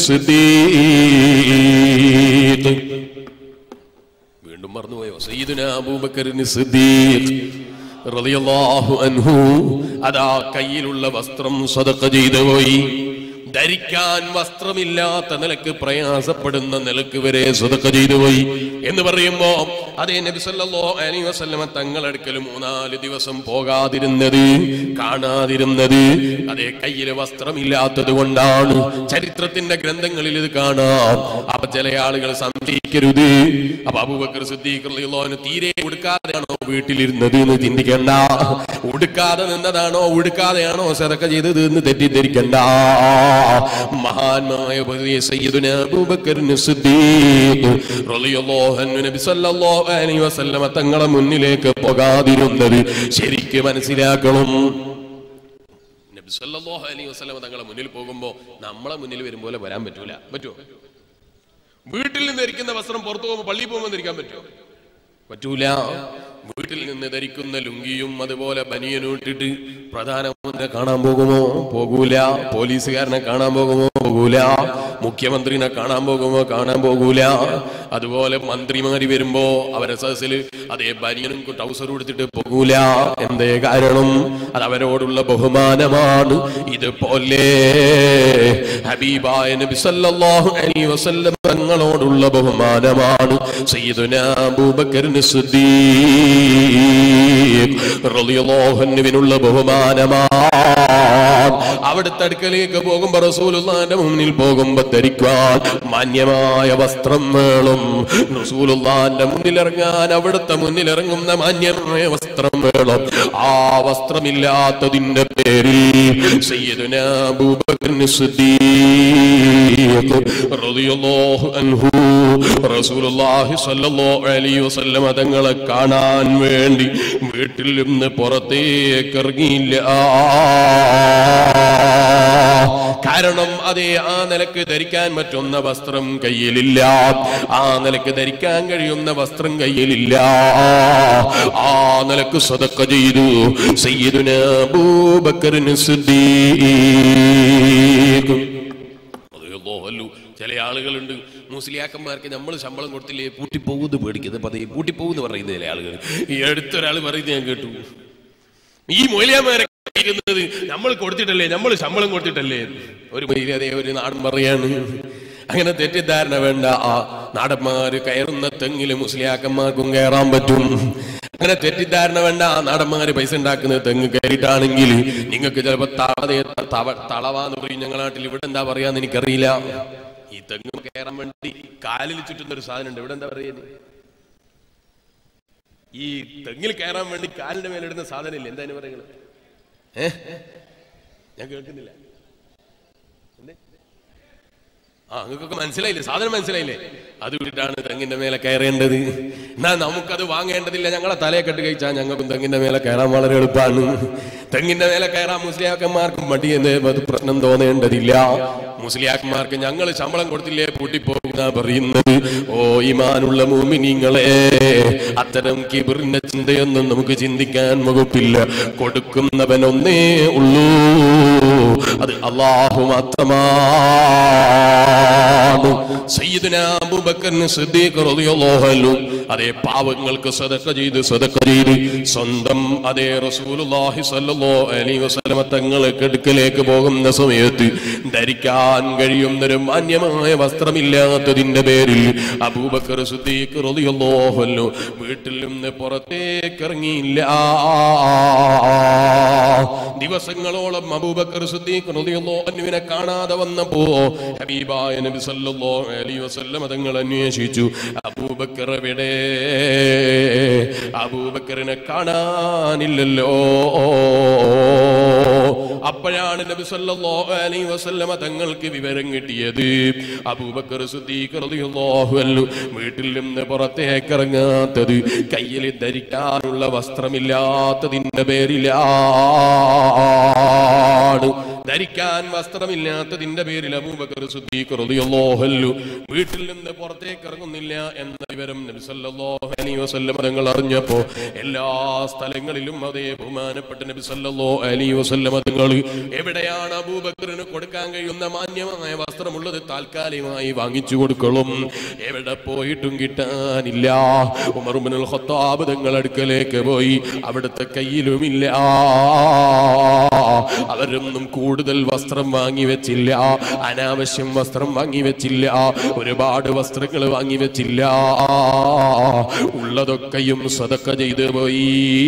സിദ്ദീഖ് വീണ്ടും മറന്നുപോയോ സയ്യിദുന അബൂബക്കറിന് സിദ്ദീഖ് റളിയല്ലാഹു അൻഹു അതാ കയ്യിലുള്ള വസ്ത്രം സദക്ക ചെയ്തു പോയി ധരിക്കാൻ വസ്ത്രമില്ലാത്ത നിലക്ക് പ്രയാസപ്പെടുന്ന നിലക്ക് വരെ സ്വതക്ക ചെയ്തു പോയി എന്ന് പറയുമ്പോ അതേ നബി സല്ലല്ലാഹു അലൈഹി വസല്ലമ തങ്ങളടുക്കൽ മൂന്നാല് ദിവസം പോകാതിരുന്നത് കാണാതിരുന്നത് അതേ കയ്യില് വസ്ത്രമില്ലാത്തത് കൊണ്ടാണ് ചരിത്രത്തിന്റെ ഗ്രന്ഥങ്ങളിൽ ഇത് കാണാം അപ്പൊ ചില ആളുകൾ സംശയിക്കരുത് അപ്പൊ അബൂബക്കർ സിദ്ദീഖ് റളിയല്ലാഹു അൻഹു തീരെ ഉടുക്കാതെയാണോ വീട്ടിലിരുന്നത് എന്ന് ചിന്തിക്കണ്ട ഉടുക്കാതെ നിന്നതാണോ ഉടുക്കാതെയാണോ സദക്ക ചെയ്തത് എന്ന് തെറ്റിദ്ധരിക്കണ്ട മഹാന്മായ വലിയ സയ്യിദുന അബൂബക്കറിന് സിദ്ദീഖ് റളിയല്ലാഹു അൻഹു നബി സല്ലല്ലാഹു അലൈഹി വസല്ലമ തങ്ങളെ മുന്നിലേക്ക് പോകാതിരുന്നത് ശരിക്ക് മനസ്സിലാക്കണം നബി സല്ലല്ലാഹു അലൈഹി വസല്ലമ തങ്ങളെ മുന്നിൽ പോകുമ്പോ നമ്മളെ മുന്നിൽ വരും പോലെ വരാൻ പറ്റൂല പറ്റുമോ വീട്ടിൽ നിന്ന് ധരിക്കുന്ന വസ്ത്രം പുറത്തു പോകുമ്പോൾ പള്ളിയിൽ പോകുമ്പോൾ ധരിക്കാൻ പറ്റുമോ പറ്റൂല വീട്ടിൽ നിന്ന് ധരിക്കുന്ന ലുങ്കിയും അതുപോലെ ബനിയനും ഇട്ടിട്ട് പ്രധാനമന്ത്രിയെ കാണാൻ പോകുമോ പോകൂല പോലീസുകാരനെ കാണാൻ പോകുമോ പോകൂല മുഖ്യമന്ത്രിനെ കാണാൻ പോകുമോ കാണാൻ പോകൂല അതുപോലെ മന്ത്രിമാര് വരുമ്പോ അവരെ സദസ്സിൽ അതേ ബനിയനും ടൗസറും എടുത്തിട്ട് പോകൂല എന്തേ കാരണം അത് അവരോടുള്ള ബഹുമാനമാണ് ഇതുപോലെ ഹബീബായ നബി സല്ലല്ലാഹു അലൈഹി വസല്ലം തങ്ങളോടുള്ള ബഹുമാനമാണ് സയ്യിദുനാ അബൂബക്കറിന് സിദ്ദീഖ് റളിയല്ലാഹു അൻഹുവിനുള്ള ബഹുമാനമാണ് അവിടുത്തെ അടുക്കലേക്ക് പോകുമ്പോ റസൂലുള്ളാന്റെ മുന്നിൽ പോകുമ്പോ ധരിക്കാൻ മാന്യമായ വസ്ത്രം വേണം റസൂലുള്ളാന്റെ മുന്നിൽ ഇറങ്ങാൻ അവിടുത്തെ മുന്നിൽ ഇറങ്ങുന്ന മാന്യമായ വസ്ത്രം വേണം ആ വസ്ത്രമില്ലാത്തതിന്റെ പേരിൽ സയ്യിദുനാ അബൂബക്കറിന് സിദ്ദീഖ് റളിയല്ലാഹു അൻഹു റസൂലുള്ളാഹി സ്വല്ലല്ലാഹു അലൈഹി വസല്ലമ തങ്ങളെ കാണാൻ വേണ്ടി വീട്ടിൽ നിന്ന് പുറത്തേക്ക് ഇറങ്ങിയില്ല കാരണം അതേ ആ നിലക്ക് ധരിക്കാൻ പറ്റുന്ന വസ്ത്രം കയ്യിലില്ല ആ നിലക്ക് ധരിക്കാൻ കഴിയുന്ന വസ്ത്രം കയ്യിലില്ല ആ നിലക്ക് സദക്ക ചെയ്തു സയ്യിദുന അബൂബക്കറിന് സിദ്ദീഖ് റളിയല്ലാഹു ചില ആളുകളുണ്ട് മുസ്ലിയാക്കന്മാർക്ക് നമ്മൾ ശമ്പളം കൊടുത്തില്ലേ പൂട്ടിപ്പോകുന്നത് പേടിക്കുന്നത് പതിയെ പൂട്ടിപ്പോകുന്ന് പറയുന്നത് ചില ആളുകൾ ഈ അടുത്തൊരാൾ പറയുന്നത് ഞാൻ കേട്ടു ഈ മൂല്യന്മാരെ ക്കുന്നത് നമ്മൾ കൊടുത്തിട്ടല്ലേ നമ്മൾ ശമ്പളം കൊടുത്തിട്ടല്ലേ ഒരു മൈലതേ ഒരു നാടൻ പറയാണ് അങ്ങനെ തെറ്റിദ്ധാരണ വേണ്ട ആ നാടന്മാര് കയറുന്ന തെങ്ങില് മുസ്ലിയാക്കന്മാർക്കും കയറാൻ പറ്റും അങ്ങനെ തെറ്റിദ്ധാരണ വേണ്ട ആ നാടന്മാര് പൈസ ഉണ്ടാക്കുന്ന തെങ്ങ് കയറിയിട്ടാണെങ്കിൽ നിങ്ങൾക്ക് ചിലപ്പോ തളതെ തവ- തളവാന്ന് പറയും ഞങ്ങളുടെ നാട്ടിൽ ഇവിടെ എന്താ പറയാന്ന് എനിക്കറിയില്ല ഈ തെങ്ങ് കയറാൻ വേണ്ടി കാലിൽ ചുറ്റുന്ന ഒരു സാധനം ഉണ്ട് ഇവിടെ എന്താ പറയുന്നത് ഈ തെങ്ങിൽ കയറാൻ വേണ്ടി കാലിന്റെ മേലിടുന്ന സാധനം ഇല്ല എന്താ പറയുന്നത് ഏ ഞാൻ കേൾക്കുന്നില്ല എന്തേ? ആ നിങ്ങൾക്കൊക്കെ മനസ്സിലായില്ലേ സാധനം മനസ്സിലായില്ലേ അത് വിട്ടിട്ടാണ് തെങ്ങിന്റെ മേലെ കയറേണ്ടത് എന്നാ നമുക്കത് വാങ്ങേണ്ടതില്ല ഞങ്ങളെ തലയെ കെട്ട് കഴിച്ചാൽ ഞങ്ങൾക്കും തെങ്ങിന്റെ മേലെ കയറാൻ വളരെ എളുപ്പമാണ് തെങ്ങിന്റെ മേലെ കയറാൻ മുസ്ലിയാക്കന്മാർക്കും മടി എന്ന് അത് പ്രശ്നം തോന്നേണ്ടതില്ല മുസ്ലിയാക്കന്മാർക്ക് ഞങ്ങൾ ശമ്പളം കൊടുത്തില്ലേ പൂട്ടിപ്പോകുന്ന പറയുന്നത് ഓ ഇമാനുള്ള മൂമിനിങ്ങളെ അത്തരം കിബിറിന്റെ ചിന്തയൊന്നും നമുക്ക് ചിന്തിക്കാൻ വകുപ്പില്ല കൊടുക്കുന്നവൻ ഒന്നേ ഉള്ളൂ അത് അള്ളാഹു മാത്രമാണ് സയ്യിദുന അബൂബക്കറിന് സിദ്ദീഖ് റളിയല്ലാഹു അൻഹു അതേ പാവങ്ങൾക്ക് സദഖ ചെയ്ത് സദഖ ചെയ്ത് സ്വന്തം അതേ റസൂലുള്ളാഹി സ്വല്ലല്ലാഹു അലൈഹി വസല്ലമ തങ്ങളെ അടുക്കലേക്ക് പോകുന്ന സമയത്ത് ധരിക്കാൻ കഴിയുന്നൊരു മാന്യമായ വസ്ത്രമില്ലാത്തതിന്റെ പേരിൽ അബൂബക്കർ സിദ്ദീഖ് റളിയല്ലാഹു അൻഹു വീട്ടിൽ നിന്ന് പുറത്തേക്ക് ഇറങ്ങിയില്ല ദിവസങ്ങളോളം അബൂബക്കർ സിദ്ദീഖ് റളിയല്ലാഹു അൻഹുവിനെ കാണാതെ വന്നപ്പോ ഹബീബായ നബി സല്ലല്ലാഹു അലൈഹി വസല്ലം തങ്ങൾ അന്വേഷിച്ചു അബൂബക്കർ എവിടെ അബൂബക്കറിനെ കാണാനില്ലല്ലോ അപ്പോഴാണ് നബി സല്ലല്ലാഹു അലൈഹി വസല്ലമ തങ്ങൾക്ക് വിവരം കിട്ടിയത് അബൂബക്കർ സിദ്ദീഖ് റളിയല്ലാഹു അൻഹു വീട്ടിൽ നിന്ന് പുറത്തേക്ക് ഇറങ്ങാത്തത് കയ്യിൽ ധരിക്കാനുള്ള വസ്ത്രമില്ലാത്തതിന്റെ പേരിലാണ് ധരിക്കാൻ വസ്ത്രമില്ലാത്തതിന്റെ പേരിൽ അബൂബക്കർ സിദ്ദീഖ് റളിയല്ലാഹു അൻഹു വീട്ടിൽ നിന്ന് പുറത്തേക്ക് ഇറങ്ങുന്നില്ല എന്ന വിവരം നബി സല്ലല്ലാഹു അലൈഹി വസല്ലം തങ്ങൾ അറിഞ്ഞപ്പോ എല്ലാ സ്ഥലങ്ങളിലും അതേ ബഹുമാനപ്പെട്ട നബി സല്ലല്ലാഹു അലൈഹി വസല്ലം തങ്ങൾ എവിടെയാണ് അബൂബക്കറിന് കൊടുക്കാൻ കഴിയുന്ന മാന്യമായ വസ്ത്രമുള്ളത് താൽക്കാലികമായി വാങ്ങിച്ചു കൊടുക്കണം എവിടെ പോയിട്ടും കിട്ടാനില്ല ഉമർ ഇബ്നുൽ ഖത്താബ് തങ്ങൾ അടുക്കലേക്ക് പോയി അവിടുത്തെ കയ്യിലുമില്ല അവരൊന്നും കൂടുതൽ വസ്ത്രം വാങ്ങി വെച്ചില്ല അനാവശ്യം വസ്ത്രം വാങ്ങി വെച്ചില്ല ഒരുപാട് വസ്ത്രങ്ങൾ വാങ്ങി വെച്ചില്ല ഉള്ളതൊക്കെയും സ്വതക്ക ചെയ്തു പോയി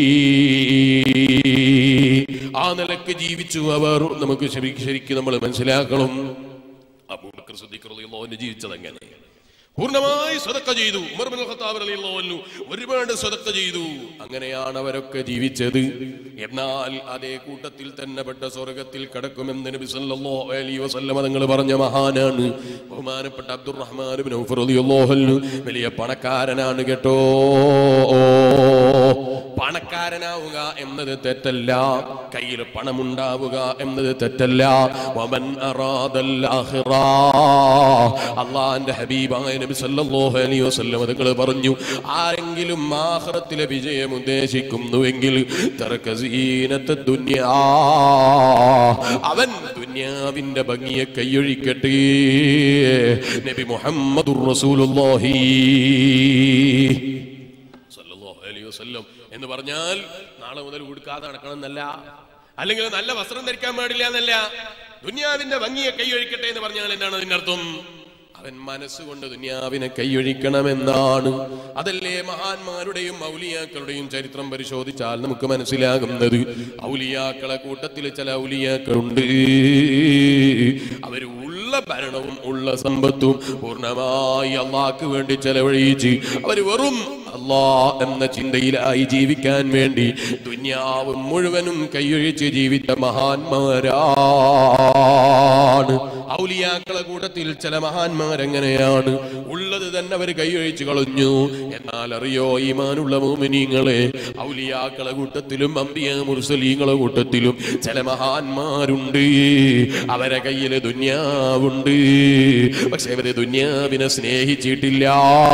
ആ നിലക്ക് ജീവിച്ചു അവർ നമുക്ക് ശരി- ശരിക്കും നമ്മൾ മനസ്സിലാക്കണം അബൂബക്കർ സിദ്ദീഖ് റളിയല്ലാഹു അൻഹു ജീവിച്ചത് എങ്ങനെ പൂർണ്ണമായി സ്വതക്ക ചെയ്തു ഉമർ ബിൻ ഖത്താബ് റളിയല്ലാഹു അൻഹു ഒരുപാട് സ്വതക്ക ചെയ്തു അങ്ങനെയാണ് അവരൊക്കെ ജീവിച്ചത് എന്നാൽ അതേ കൂട്ടത്തിൽ തന്നെ പെട്ട സ്വർഗത്തിൽ കടക്കുമെന്ന് നബി സല്ലല്ലാഹു അലൈഹി വസല്ലമ തങ്ങൾ പറഞ്ഞ മഹാനാണ് ബഹുമാനപ്പെട്ട അബ്ദുറഹ്മാൻ ബിൻ ഔഫ് റളിയല്ലാഹു അൻഹു വലിയ പണക്കാരനാണ് കേട്ടോ പണക്കാരനാവുക എന്നത് തെറ്റല്ല കയ്യിൽ പണമുണ്ടാവുക എന്നത് തെറ്റല്ല വമൻ അറാദൽ ആഖിറ അള്ളാന്റെ ഹബീബായ നബി സല്ലല്ലാഹു അലൈഹി വസല്ലം അതുങ്ങൾ പറഞ്ഞു ആരെങ്കിലും ആഖിറത്തിലെ വിജയം ഉദ്ദേശിക്കുന്നുവെങ്കിൽ തറക സീനത്ത് ദുനിയാ അവൻ ദുനിയാവിന്റെ ഭംഗിയെ കൈയൊഴിക്കട്ടെ നബി മുഹമ്മദുർ റസൂലുള്ളാഹി സല്ലല്ലാഹു അലൈഹി വസല്ലം എന്ന് പറഞ്ഞാൽ നാളെ മുതൽ ഉടുക്കാതെ നടക്കണം എന്നല്ല അല്ലെങ്കിൽ നല്ല വസ്ത്രം ധരിക്കാൻ പാടില്ല എന്നല്ല ദുനിയാവിന്റെ ഭംഗിയെ കൈയൊഴിക്കട്ടെ എന്ന് പറഞ്ഞാൽ എന്താണ് അതിന്റെ അർത്ഥം അവൻ മനസ്സുകൊണ്ട് ദുനിയാവിനെ കൈയൊഴിക്കണമെന്നാണ് അതല്ലേ മഹാന്മാരുടെയും ഔലിയാക്കളുടെയും ചരിത്രം പരിശോധിച്ചാൽ നമുക്ക് മനസ്സിലാകുന്നത് ഔലിയാക്കളെ കൂട്ടത്തിൽ ചില ഔലിയാക്കളുണ്ട് അവര് ഉള്ള ഭരണവും ഉള്ള സമ്പത്തും പൂർണ്ണമായി അള്ളാഹ്ക്ക് വേണ്ടി ചെലവഴിച്ച് അവര് വെറും അള്ളാ എന്ന ചിന്തയിലായി ജീവിക്കാൻ വേണ്ടി ദുന്യാവ് മുഴുവനും കൈയൊഴിച്ച് ജീവിച്ച മഹാന്മാരാണ് ഔലിയാക്കളെ കൂട്ടത്തിൽ ചില മഹാന്മാരെങ്ങനെയാണ് ഉള്ളത് തന്നെ അവർ കൈയൊഴിച്ച് കളഞ്ഞു എന്നാൽ അറിയോ ഈമാനുള്ള മോമിനിങ്ങളെ ഔലിയാക്കളെ കൂട്ടത്തിലും അമ്പിയ മുർസലീങ്ങളെ കൂട്ടത്തിലും ചില മഹാന്മാരുണ്ട് അവരെ കയ്യിൽ ദുന്യാവുണ്ട് പക്ഷെ അവര് ദുന്യാവിനെ സ്നേഹിച്ചിട്ടില്ല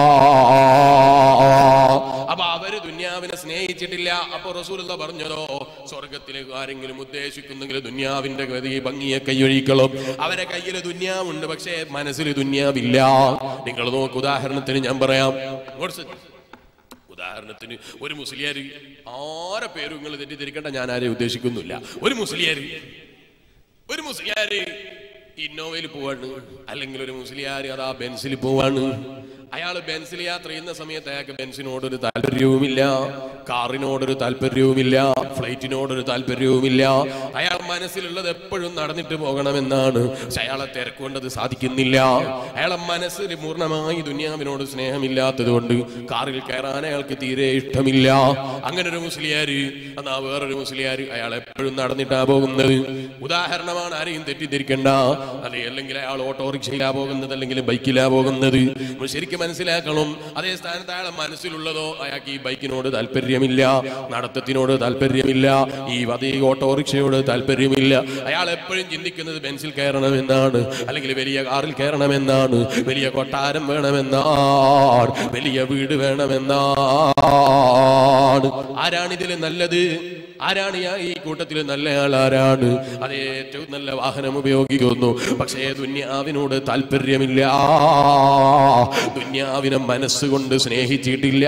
അപ്പൊ അവര് ദുന്യാവിനെ സ്നേഹിച്ചിട്ടില്ല അപ്പൊ റസൂലുള്ള പറഞ്ഞതോ സ്വർഗത്തിലെ ആരെങ്കിലും ഉദ്ദേശിക്കുന്നെങ്കിൽ ദുന്യാവിന്റെ ഗതി ഭംഗിയെ കൈയൊഴിക്കണം അവരെ കയ്യിൽ ദുന്യാവുണ്ട് പക്ഷേ മനസ്സിൽ ദുന്യാവില്ല നിങ്ങൾ നോക്ക് ഉദാഹരണത്തിന് ഞാൻ പറയാം കുറച്ച് ഉദാഹരണത്തിന് ഒരു മുസ്ലിയാർ ആരെ പേരും നിങ്ങൾ തെറ്റിദ്ധരിക്കേണ്ട ഞാൻ ആരെയും ഉദ്ദേശിക്കുന്നില്ല ഒരു മുസ്ലിയാർ ഒരു മുസ്ലിയാർ ഇന്നോവയിൽ പോവാണ് അല്ലെങ്കിൽ ഒരു മുസ്ലിയാർ അതാ ബെൻസിൽ പോവാണ് അയാൾ ബെൻസിൽ യാത്ര ചെയ്യുന്ന സമയത്ത് അയാൾക്ക് ബെൻസിനോടൊരു താല്പര്യവുമില്ല കാറിനോടൊരു താല്പര്യവുമില്ല ഫ്ലൈറ്റിനോടൊരു താല്പര്യവുമില്ല അയാൾ മനസ്സിലുള്ളത് എപ്പോഴും നടന്നിട്ട് പോകണമെന്നാണ് പക്ഷെ അയാളെ തിരക്കൊണ്ടത് സാധിക്കുന്നില്ല അയാളെ മനസ്സിൽ പൂർണ്ണമായി ദുനിയാവിനോട് സ്നേഹമില്ലാത്തത് കൊണ്ട് കാറിൽ കയറാൻ അയാൾക്ക് തീരെ ഇഷ്ടമില്ല അങ്ങനെ ഒരു മുസ്ലിയാർ എന്നാ വേറൊരു മുസ്ലിയാർ അയാൾ എപ്പോഴും നടന്നിട്ടാ പോകുന്നത് ഉദാഹരണമാണ് ആരെയും തെറ്റിദ്ധരിക്കണ്ട അല്ലെ അല്ലെങ്കിൽ അയാൾ ഓട്ടോറിക്ഷയിലാ പോകുന്നത് അല്ലെങ്കിൽ ബൈക്കിലാ പോകുന്നത് നമ്മൾ ശരിക്കും മനസ്സിലാക്കണം അതേ സ്ഥാനത്ത് അയാളെ മനസ്സിലുള്ളതോ അയാൾക്ക് ഈ ബൈക്കിനോട് താല്പര്യമില്ല നടത്തത്തിനോട് താല്പര്യമില്ല ഈ അതേ ഓട്ടോറിക്ഷയോട് താല്പര്യമില്ല അയാൾ എപ്പോഴും ചിന്തിക്കുന്നത് ബെൻസിൽ കയറണമെന്നാണ് അല്ലെങ്കിൽ വലിയ കാറിൽ കയറണമെന്നാണ് വലിയ കൊട്ടാരം വേണമെന്നാണ് വലിയ വീട് വേണമെന്നാണ് ആരാണ് ഇതിൽ നല്ലത് ആരാണ് ഈ- ഈ കൂട്ടത്തിൽ നല്ല ആൾ ആരാണ് അത് ഏറ്റവും നല്ല വാഹനം ഉപയോഗിക്കുന്നു പക്ഷേ ദുന്യാവിനോട് താല്പര്യമില്ല ദുന്യാവിനെ മനസ്സുകൊണ്ട് സ്നേഹിച്ചിട്ടില്ല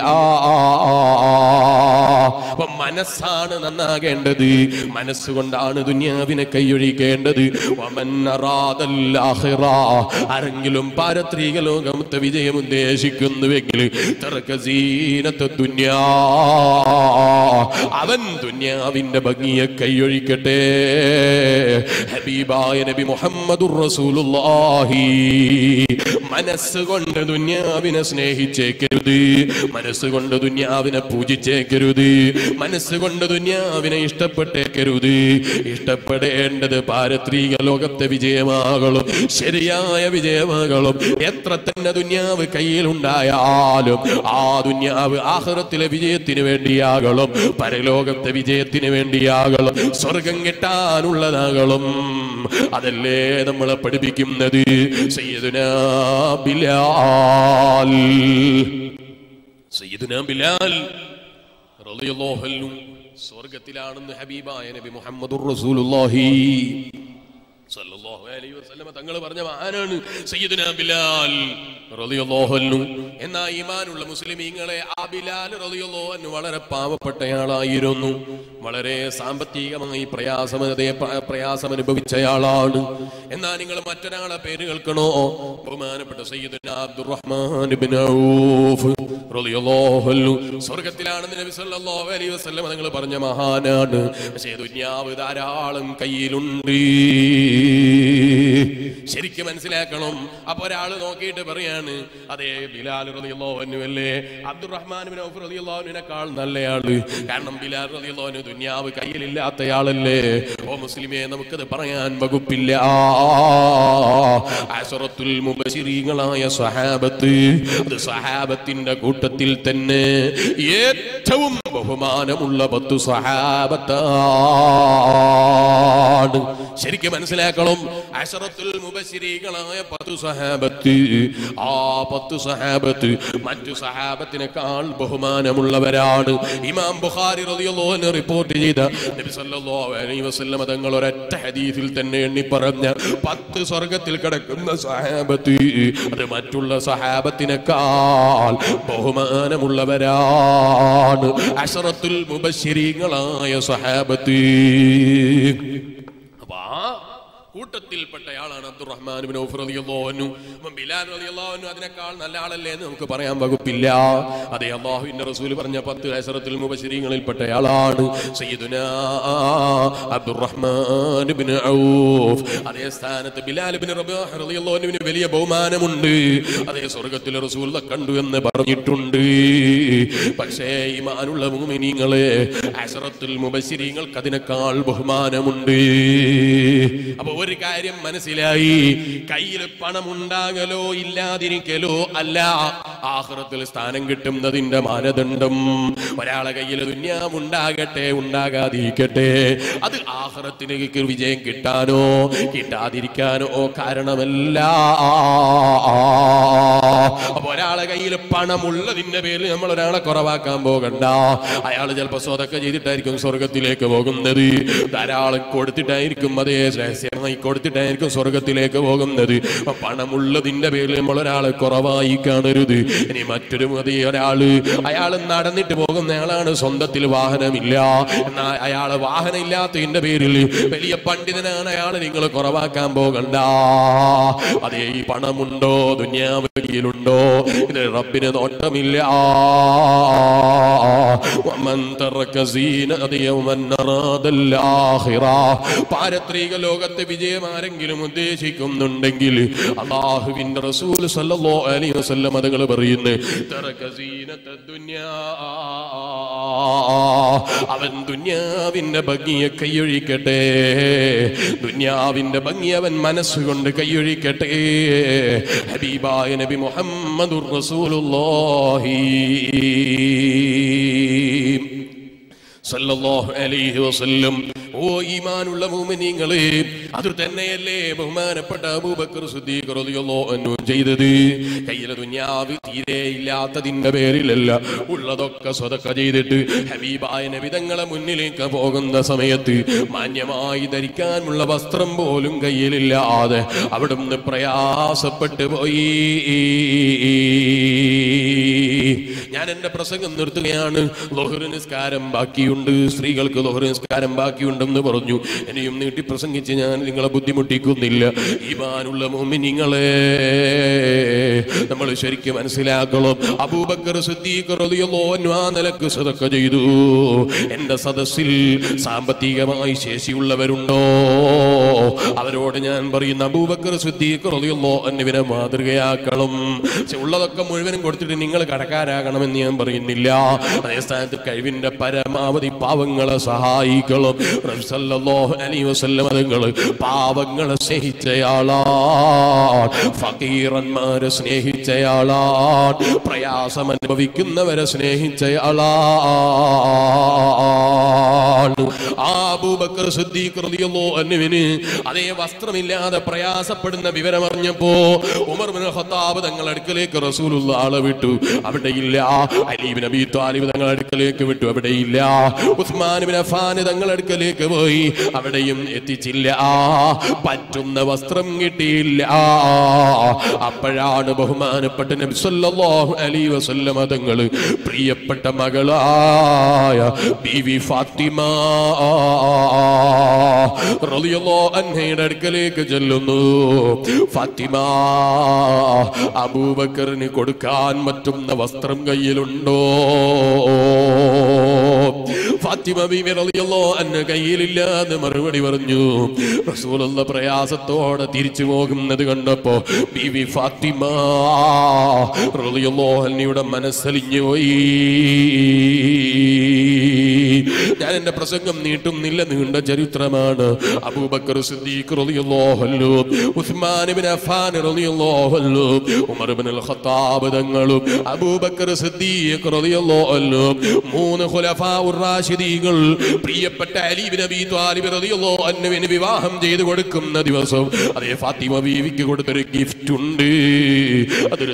അപ്പൊ മനസ്സാണ് നന്നാകേണ്ടത് മനസ്സുകൊണ്ടാണ് ദുന്യാവിനെ കൈയൊഴിക്കേണ്ടത് വമൻ അറാദൽ ആഖിറ. ആരെങ്കിലും പാരത്രിക ലോകമത്തെ വിജയം ഉദ്ദേശിക്കുന്നുവെങ്കിൽ തറക സീനത്ത് ദുന്യാ അവൻ ദുന്യാ ദുനിയാവിന്റെ ഭംഗിയെ കൈയൊഴിക്കട്ടെ ഹബീബായ നബി മുഹമ്മദുർ റസൂലുള്ളാഹി മനസ്സുകൊണ്ട് ദുനിയാവിനെ സ്നേഹിച്ചേക്കരുത് മനസ്സുകൊണ്ട് ദുനിയാവിനെ പൂജിച്ചേക്കരുത് മനസ്സുകൊണ്ട് ദുനിയാവിനെ ഇഷ്ടപ്പെട്ടേക്കരുത് ഇഷ്ടപ്പെടേണ്ടത് പാരത്രിക ലോകത്തെ വിജയമാകളും ശരിയായ വിജയമാകളും എത്ര തന്നെ ദുനിയാവ് കയ്യിലുണ്ടായാലും ആ ദുനിയാവ് ആഹ്റത്തിലെ വിജയത്തിന് വേണ്ടിയാകലും പരലോകത്തെ വിജയത്തിന് വേണ്ടിയാകലും സ്വർഗം കിട്ടാനുള്ളതാകലും അതല്ലേ നമ്മളെ പഠിപ്പിക്കുന്നത് സയ്യിദുനാ ബിലാൽ സയ്യിദുനാ ബിലാൽ റളിയല്ലാഹു അൻഹു സ്വർഗത്തിലാണെന്ന് ഹബീബായ നബി മുഹമ്മദുർ റസൂലുള്ളാഹി സല്ലല്ലാഹു അലൈഹി വസല്ലമ തങ്ങൾ പറഞ്ഞ മഹാനാണ് സയ്യിദുനാ ബിലാൽ റളിയല്ലാഹു അൻഹു എന്നാ ഈമാനുള്ള മുസ്ലിമീങ്ങളെ ആ ബിലാൽ റളിയല്ലാഹു അൻഹു വളരെ പാവപ്പെട്ടയാളായിരുന്നു വളരെ സാമ്പത്തികമായി പ്രയാസമതേ പ്രയാസം അനുഭവിച്ചയാളാണ് എന്നാ നിങ്ങൾ മറ്റൊരാളെ പേര് കേൾക്കണോ ബഹുമാനപ്പെട്ട സയ്യിദുനാ അബ്ദുറഹ്മാൻ ഇബ്നു ഔഫ് റളിയല്ലാഹു അൻഹു സ്വർഗ്ഗത്തിലാണെന്ന് നബി സല്ലല്ലാഹു അലൈഹി വസല്ലമ തങ്ങൾ പറഞ്ഞ മഹാനാണ് പക്ഷേ ദുനിയാവ് ധാരാളം കയ്യിലുണ്ട് ശരിക്കും മനസ്സിലാക്കണം അപ്പൊ ഒരാൾ നോക്കിയിട്ട് പറയാണ് അതേ ബിലാൽ റളിയല്ലാഹു അല്ലേ അബ്ദുറഹ്മാൻ ബിൻ ഔഫ് റളിയല്ലാഹുവിനേക്കാൾ നല്ലയാള് കാരണം ബിലാൽ റളിയല്ലാഹു ദുനിയാവ് കയ്യിലില്ലാത്തയാളല്ലേ ഓ മുസ്ലിമേ നമുക്കത് പറയാൻ വകുപ്പില്ല അസറത്തുൽ മുബശിരീങ്ങളായ സഹാബത്ത് അത് സഹാബത്തിന്റെ കൂട്ടത്തിൽ തന്നെ ഏറ്റവും ബഹുമാനമുള്ള പത്തു സഹാബത്താണ് ശരിക്കും മനസ്സിലാക്കണം അഷറത്തുൽ മുബശിരീകളായ പത്തു സഹാബത്ത് ആ പത്തു സഹാബത്ത് മറ്റു സഹാബത്തിനേക്കാൾ ബഹുമാനമുള്ളവരാണ് ഇമാം ബുഖാരി റളിയല്ലാഹു അൻഹു റിപ്പോർട്ട് ചെയ്ത നബി സല്ലല്ലാഹു അലൈഹി വസല്ലം തങ്ങൾ ഒരൊറ്റ ഹദീസിൽ തന്നെ എണ്ണി പറഞ്ഞ പത്ത് സ്വർഗത്തിൽ കിടക്കുന്ന സഹാബത്ത് അത് മറ്റുള്ള സഹാബത്തിനേക്കാൾ ബഹുമാനമുള്ളവരാണ് അഷറത്തുൽ മുബശിരീങ്ങളായ സഹാബത്ത് അപ്പൊ ആ കൂട്ടത്തിൽപ്പെട്ടയാളാണ് അബ്ദുറഹ്മാൻ ബിൻ ഔഫ് റളിയല്ലാഹു അൻഹു അപ്പം ബിലാൽ റളിയല്ലാഹു അൻഹു അതിനേക്കാൾ നല്ല ആളല്ലേ എന്ന് നമുക്ക് പറയാൻ വകുപ്പില്ല അതേ അള്ളാഹുവിന്റെ റസൂൽ പറഞ്ഞ പത്ത് അസറത്തുൽ മുബശിരീങ്ങളിൽപ്പെട്ടയാളാണ് സയ്യിദുനാ അബ്ദുറഹ്മാൻ ബിൻ ഔഫ് അതേ സ്ഥാനത്ത് ബിലാൽ ബിൻ റബാഹ് റളിയല്ലാഹു അൻഹുവിന് വലിയ ബഹുമാനമുണ്ട് അതേ സ്വർഗ്ഗത്തിൽ റസൂൽ കണ്ടു എന്ന് പറഞ്ഞിട്ടുണ്ട് പക്ഷേ ഈമാനുള്ള മുഅ്മിനീങ്ങളെ അസറത്തുൽ മുബശിരീങ്ങൾക്ക് അതിനേക്കാൾ ബഹുമാനമുണ്ട് അപ്പൊ ഒരു കാര്യം മനസ്സിലായി കയ്യിൽ പണം ഉണ്ടാകലോ ഇല്ലാതിരിക്കലോ അല്ല ആഹ്റത്തിൽ സ്ഥാനം കിട്ടുന്നതിന്റെ മാനദണ്ഡം ഒരാളെ കയ്യിൽ ദുന്യാവുണ്ടാകട്ടെ ഉണ്ടാകാതിരിക്കട്ടെ അത് ആഹ്റത്തിലേക്ക് വിജയം കിട്ടാനോ കിട്ടാതിരിക്കാനോ കാരണമല്ല അപ്പൊ ഒരാളെ കയ്യിൽ പണമുള്ളതിന്റെ പേരിൽ നമ്മൾ ഒരാളെ കുറവാക്കാൻ പോകണ്ട അയാൾ ചിലപ്പോൾ സ്വതൊക്കെ ചെയ്തിട്ടായിരിക്കും സ്വർഗത്തിലേക്ക് പോകുന്നത് ധാരാളം കൊടുത്തിട്ടായിരിക്കും അതേ രഹസ്യമായി കൊടുത്തിട്ടായിരിക്കും സ്വർഗത്തിലേക്ക് പോകുന്നത് അപ്പൊ പണമുള്ളതിന്റെ പേരിൽ നമ്മൾ ഒരാളെ കുറവായി കാണരുത് ഇനി മറ്റൊരു മതി ഒരാള് അയാൾ നടന്നിട്ട് പോകുന്ന ആളാണ് സ്വന്തത്തിൽ വാഹനമില്ല എന്നാൽ അയാൾ വാഹനം ഇല്ലാത്തതിന്റെ പേരിൽ വലിയ പണ്ഡിതനാണ് അയാൾ നിങ്ങൾ കുറവാക്കാൻ പോകണ്ട അതേ ഈ പണമുണ്ടോ ദുന്യാവലിയിലുണ്ടോ ഇത് റബ്ബിന് നോട്ടമില്ല ومن ترك زينة يوما أراد الآخرة പാരത്രിക ലോകത്തെ വിജയം ആരെങ്കിലും ഉദ്ദേശിക്കുന്നുണ്ടെങ്കിൽ അള്ളാഹുവിന്റെ റസൂൽ സല്ലല്ലാഹു അലൈഹി വസല്ലം അതുകൾ പറയുന്നു തറക സീനത്ത ദുനിയാ അവൻ ദുന്യാവിന്റെ ഭംഗിയെ കൈയൊഴിക്കട്ടെ ദുന്യാവിന്റെ ഭംഗി അവൻ മനസ്സുകൊണ്ട് കൈയൊഴിക്കട്ടെ ഹബീബായ നബി മുഹമ്മദുർ റസൂലുള്ളാഹി സല്ലല്ലാഹു അലൈഹി വസല്ലം ഓ ഈമാനുള്ള മുഅ്മിനീങ്ങളെ അത് തന്നെയല്ലേ ബഹുമാനപ്പെട്ട അബൂബക്കർ സിദ്ദീഖ് റളിയല്ലാഹു അൻഹു ചെയ്തത് കയ്യിലെ ദുനിയാവ് തീരെ ഇല്ലാത്തതിന്റെ പേരിലല്ല ഉള്ളതൊക്കെ സ്വതക്ക ചെയ്തിട്ട് ഹബീബായ നബി തങ്ങളെ മുന്നിലേക്ക് പോകുന്ന സമയത്ത് മാന്യമായി ധരിക്കാനുള്ള വസ്ത്രം പോലും കയ്യിലില്ലാതെ അവിടുന്ന് പ്രയാസപ്പെട്ടു പോയി ഞാൻ എന്റെ പ്രസംഗം നിർത്തുകയാണ് ലോഹർ നിസ്കാരം ബാക്കിയുണ്ട് സ്ത്രീകൾക്ക് ലോഹർ നിസ്കാരം ബാക്കിയുണ്ടെന്ന് പറഞ്ഞു ഇനിയും നീട്ടി പ്രസംഗിച്ച് ഞാൻ നിങ്ങളെ ബുദ്ധിമുട്ടിക്കുന്നില്ല ഈമാനുള്ള മോമിനിങ്ങളെ നമ്മൾ ശരിക്കും മനസ്സിലാക്കണം അബൂബക്കർ സിദ്ദീഖ് റളിയല്ലാഹു അൻഹു ആ നിലക്ക് സദക്ക ചെയ്തു എന്റെ സദസ്സിൽ സാമ്പത്തികമായി ശേഷിയുള്ളവരുണ്ടോ അവരോട് ഞാൻ പറയുന്ന അബൂബക്കർ സിദ്ദീഖ് റളിയല്ലാഹു അൻഹുവിനെ മാതൃകയാക്കണം പക്ഷെ ഉള്ളതൊക്കെ മുഴുവനും കൊടുത്തിട്ട് നിങ്ങൾ കടക്കാരാകണമെന്ന് ഞാൻ പറയുന്നില്ല അതേ സ്ഥാനത്ത് കഴിവിന്റെ പരമാവധി പാവങ്ങളെ സഹായിക്കണം റസൂൽ സല്ലല്ലാഹു അലൈഹി വസല്ലം അതുങ്ങൾ പാവങ്ങളെ സ്നേഹിച്ചയാളാണ് ഫക്കീറന്മാരെ സ്നേഹിച്ചയാളാണ് പ്രയാസം അനുഭവിക്കുന്നവരെ സ്നേഹിച്ചയാളാണ് ആ അബൂബക്കർ സിദ്ദീഖ് റളിയല്ലാഹു അൻഹുവിന് അതേ വസ്ത്രമില്ലാതെ പ്രയാസപ്പെടുന്ന വിവരം അറിഞ്ഞപ്പോ ഉമർ ബിൻ ഖത്താബ് തങ്ങൾ അടുക്കലേക്ക് റസൂലുള്ള ആളെ വിട്ടു അവിടെയില്ല അലീബിൻ അബി താലിബ് തങ്ങൾ അടുക്കലേക്ക് വിട്ടു അവിടെയില്ല ഉസ്മാൻ ബിൻ അഫാൻ തങ്ങൾ അടുക്കലേക്ക് പോയി അവിടെയും എത്തിച്ചില്ല പറ്റുന്ന വസ്ത്രം കിട്ടിയില്ല അപ്പോഴാണ് ബഹുമാനപ്പെട്ട നബി സല്ലല്ലാഹു അലൈഹി വസല്ലമ തങ്ങൾ പ്രിയപ്പെട്ട മകളായ ബീവി ഫാത്തിമ റളിയല്ലാഹു അൻഹയുടെ അടുക്കലേക്ക് ചെല്ലുന്നു ഫാത്തിമ അബൂബക്കറിന് കൊടുക്കാൻ പറ്റുന്ന വസ്ത്രം കയ്യിലുണ്ടോ ഫാത്തിമ ബീവി റളിയല്ലാഹു അൻഹ കയ്യിലില്ലാതെ മറുപടി പറഞ്ഞു റസൂലുള്ള പ്രയാസത്തോടെ തിരിച്ചു പോകുന്നത് കണ്ടപ്പോ ബീവി ഫാത്തിമ റളിയല്ലാഹു അൻഹയുടെ മനസ്സലിഞ്ഞു പോയി ഞാൻ എന്റെ പ്രസംഗം നീട്ടുന്നില്ല നീണ്ട ചരിത്രമാണ് അബൂബക്കർ സിദ്ദീഖ് റളിയല്ലാഹു അൻഹു ഉസ്മാൻ ഇബ്നു അഫ്ഫാൻ റളിയല്ലാഹു അൻഹു ഉമർ ഇബ്നുൽ ഖത്താബ് തങ്ങളും അബൂബക്കർ സിദ്ദീഖ് റളിയല്ലാഹു അൻഹു മൂന്ന് ഖുലഫാഉർ റാഷിദീകൾ പ്രിയപ്പെട്ട അലി ഇബ്നു അബീ ത്വാലിബ് റളിയല്ലാഹു അൻഹുവിന് വിവാഹം ചെയ്തു കൊടുക്കുന്ന ദിവസം അതേ ഫാത്തിമ ബീവിക്ക് കൊടുത്തൊരു ഗിഫ്റ്റ് ഉണ്ട് അതൊരു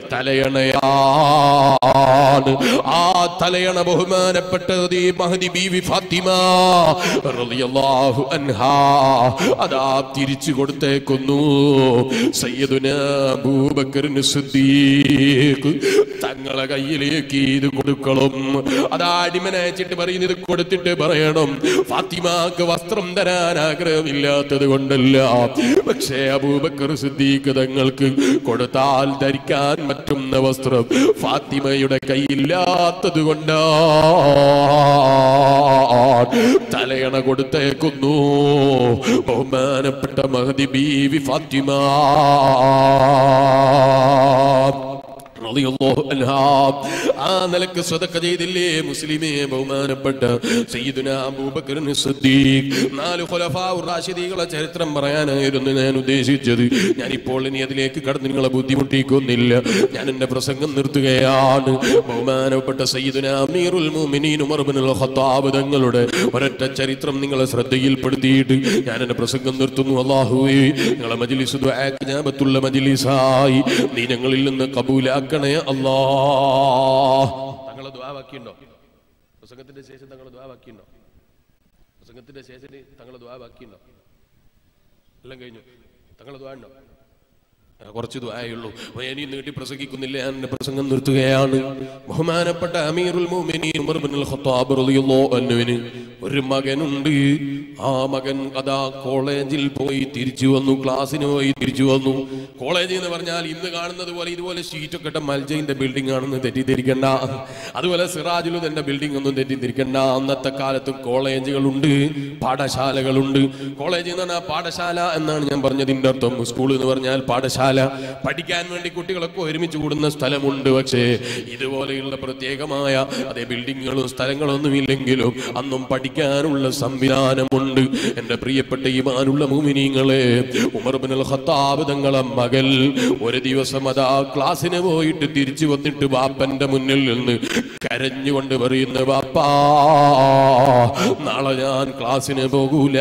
തലയണയാണ് ആ തലയണ ബഹുമാനപ്പെട്ടത് ഈ മഹദി ബീവി ഫാത്തിമ റളിയല്ലാഹു അൻഹാ അതാ തിരിച്ചു കൊടുത്തേക്കുന്നു സയ്യിദുന അബൂബക്കറിന് സിദ്ദീഖ് തങ്ങളെ കയ്യിലേക്ക് ഇത് കൊടുക്കണം അതാ അടിമനയച്ചിട്ട് പറയുന്നത് കൊടുത്തിട്ട് പറയണം ഫാത്തിമാക്ക് വസ്ത്രം തരാൻ ആഗ്രഹമില്ലാത്തത് കൊണ്ടല്ല പക്ഷേ അബൂബക്കർ സിദ്ദീഖ് തങ്ങൾക്ക് കൊടുത്താൽ ധരിക്കാൻ പറ്റുന്ന വസ്ത്രം ഫാത്തിമയുടെ കയ്യില്ലാത്തത് കൊണ്ടാ തലയണ കൊടുത്തേക്കുന്നു ബഹുമാനപ്പെട്ട മഹദി ബീവി ഫാത്തിമ റളിയല്ലാഹു അൻഹാ. ആ നിലക്ക് സ്വതക്ക ചെയ്തില്ലേ മുസ്ലിമെ ബഹുമാനപ്പെട്ട സയ്യിദുന അബൂബക്കറിന് സിദ്ദീഖ് നാല് ഖുലഫാഉർ റാഷിദീകളെ ചരിത്രം പറയാനായിരുന്നു ഞാൻ ഉദ്ദേശിച്ചത് ഞാൻ ഇപ്പോൾ ഇനി അതിലേക്ക് കടന്ന് നിങ്ങളെ ബുദ്ധിമുട്ടിക്കുന്നില്ല ഞാൻ എന്റെ പ്രസംഗം നിർത്തുകയാണ് ബഹുമാനപ്പെട്ട സയ്യിദുന അമീറുൽ മുഅ്മിനീൻ ഉമർ ഇബ്നുൽ ഖത്താബ് തങ്ങളുടെ ഒരൊറ്റ ചരിത്രം നിങ്ങളെ ശ്രദ്ധയിൽപ്പെടുത്തിയിട്ട് ഞാൻ എന്റെ പ്രസംഗം നിർത്തുന്നു അല്ലാഹുവേ നിങ്ങളെ മജ്ലിസ് ദുആക്ക് ഇജാബത്തുള്ള മജ്ലിസായി നീ ഞങ്ങളിൽ നിന്ന് കബൂലാക്കണേ അല്ലാ തങ്ങളെ ദുആ ബാക്കിയുണ്ടോ പ്രസംഗത്തിന്റെ ശേഷം തങ്ങളെ ദുആ ബാക്കിയുണ്ടോ പ്രസംഗത്തിന്റെ ശേഷം തങ്ങളെ ദുആ ബാക്കിയുണ്ടോ എല്ലാം കഴിഞ്ഞു തങ്ങളെ ദുആ ഉണ്ടോ ആ, കുറച്ച് ദുആയുള്ളൂ അപ്പൊ ഇനി നീട്ടി പ്രസംഗിക്കുന്നില്ല ഞാൻ എന്റെ പ്രസംഗം നിർത്തുകയാണ് ബഹുമാനപ്പെട്ട അമീറുൽ മുഅ്മിനീൻ ഉമർ ഇബ്നുൽ ഖത്താബ് റളിയല്ലാഹു അൻഹുവിന് ഒരു മകനുണ്ട് ആ മകൻ അതാ കോളേജിൽ പോയി തിരിച്ചു വന്നു ക്ലാസ്സിന് പോയി തിരിച്ചു വന്നു കോളേജ് എന്ന് പറഞ്ഞാൽ ഇന്ന് കാണുന്നത് പോലെ ഇതുപോലെ ഷീറ്റൊക്കെ ഇട്ട മൽജയിന്റെ ബിൽഡിംഗ് ആണെന്ന് തെറ്റിദ്ധരിക്കണ്ട അതുപോലെ സിറാജുലുദന്റെ ബിൽഡിംഗ് ഒന്നും തെറ്റിദ്ധരിക്കണ്ട അന്നത്തെ കാലത്ത് കോളേജുകളുണ്ട് പാഠശാലകളുണ്ട് കോളേജ് എന്ന് പറഞ്ഞാൽ പാഠശാല എന്നാണ് ഞാൻ പറഞ്ഞതിന്റെ അർത്ഥം സ്കൂൾ എന്ന് പറഞ്ഞാൽ പാഠശാല പഠിക്കാൻ വേണ്ടി കുട്ടികളൊക്കെ ഒരുമിച്ച് കൂടുന്ന സ്ഥലമുണ്ട് പക്ഷേ ഇതുപോലെയുള്ള പ്രത്യേകമായ അതേ ബിൽഡിങ്ങുകളും സ്ഥലങ്ങളൊന്നും ഇല്ലെങ്കിലും അന്നും പഠിക്കാനുള്ള സംവിധാനമുണ്ട് എന്റെ പ്രിയപ്പെട്ട ഈമാനുള്ള മുമിനിങ്ങളെ ഉമർബിൻ ഖത്താബ് തങ്ങളെ മകൾ ഒരു ദിവസം അതാ ക്ലാസ്സിന് പോയിട്ട് തിരിച്ചു വന്നിട്ട് വാപ്പന്റെ മുന്നിൽ നിന്ന് കരഞ്ഞുകൊണ്ട് പറയുന്നു വാപ്പാ നാളെ ഞാൻ ക്ലാസ്സിന് പോകൂല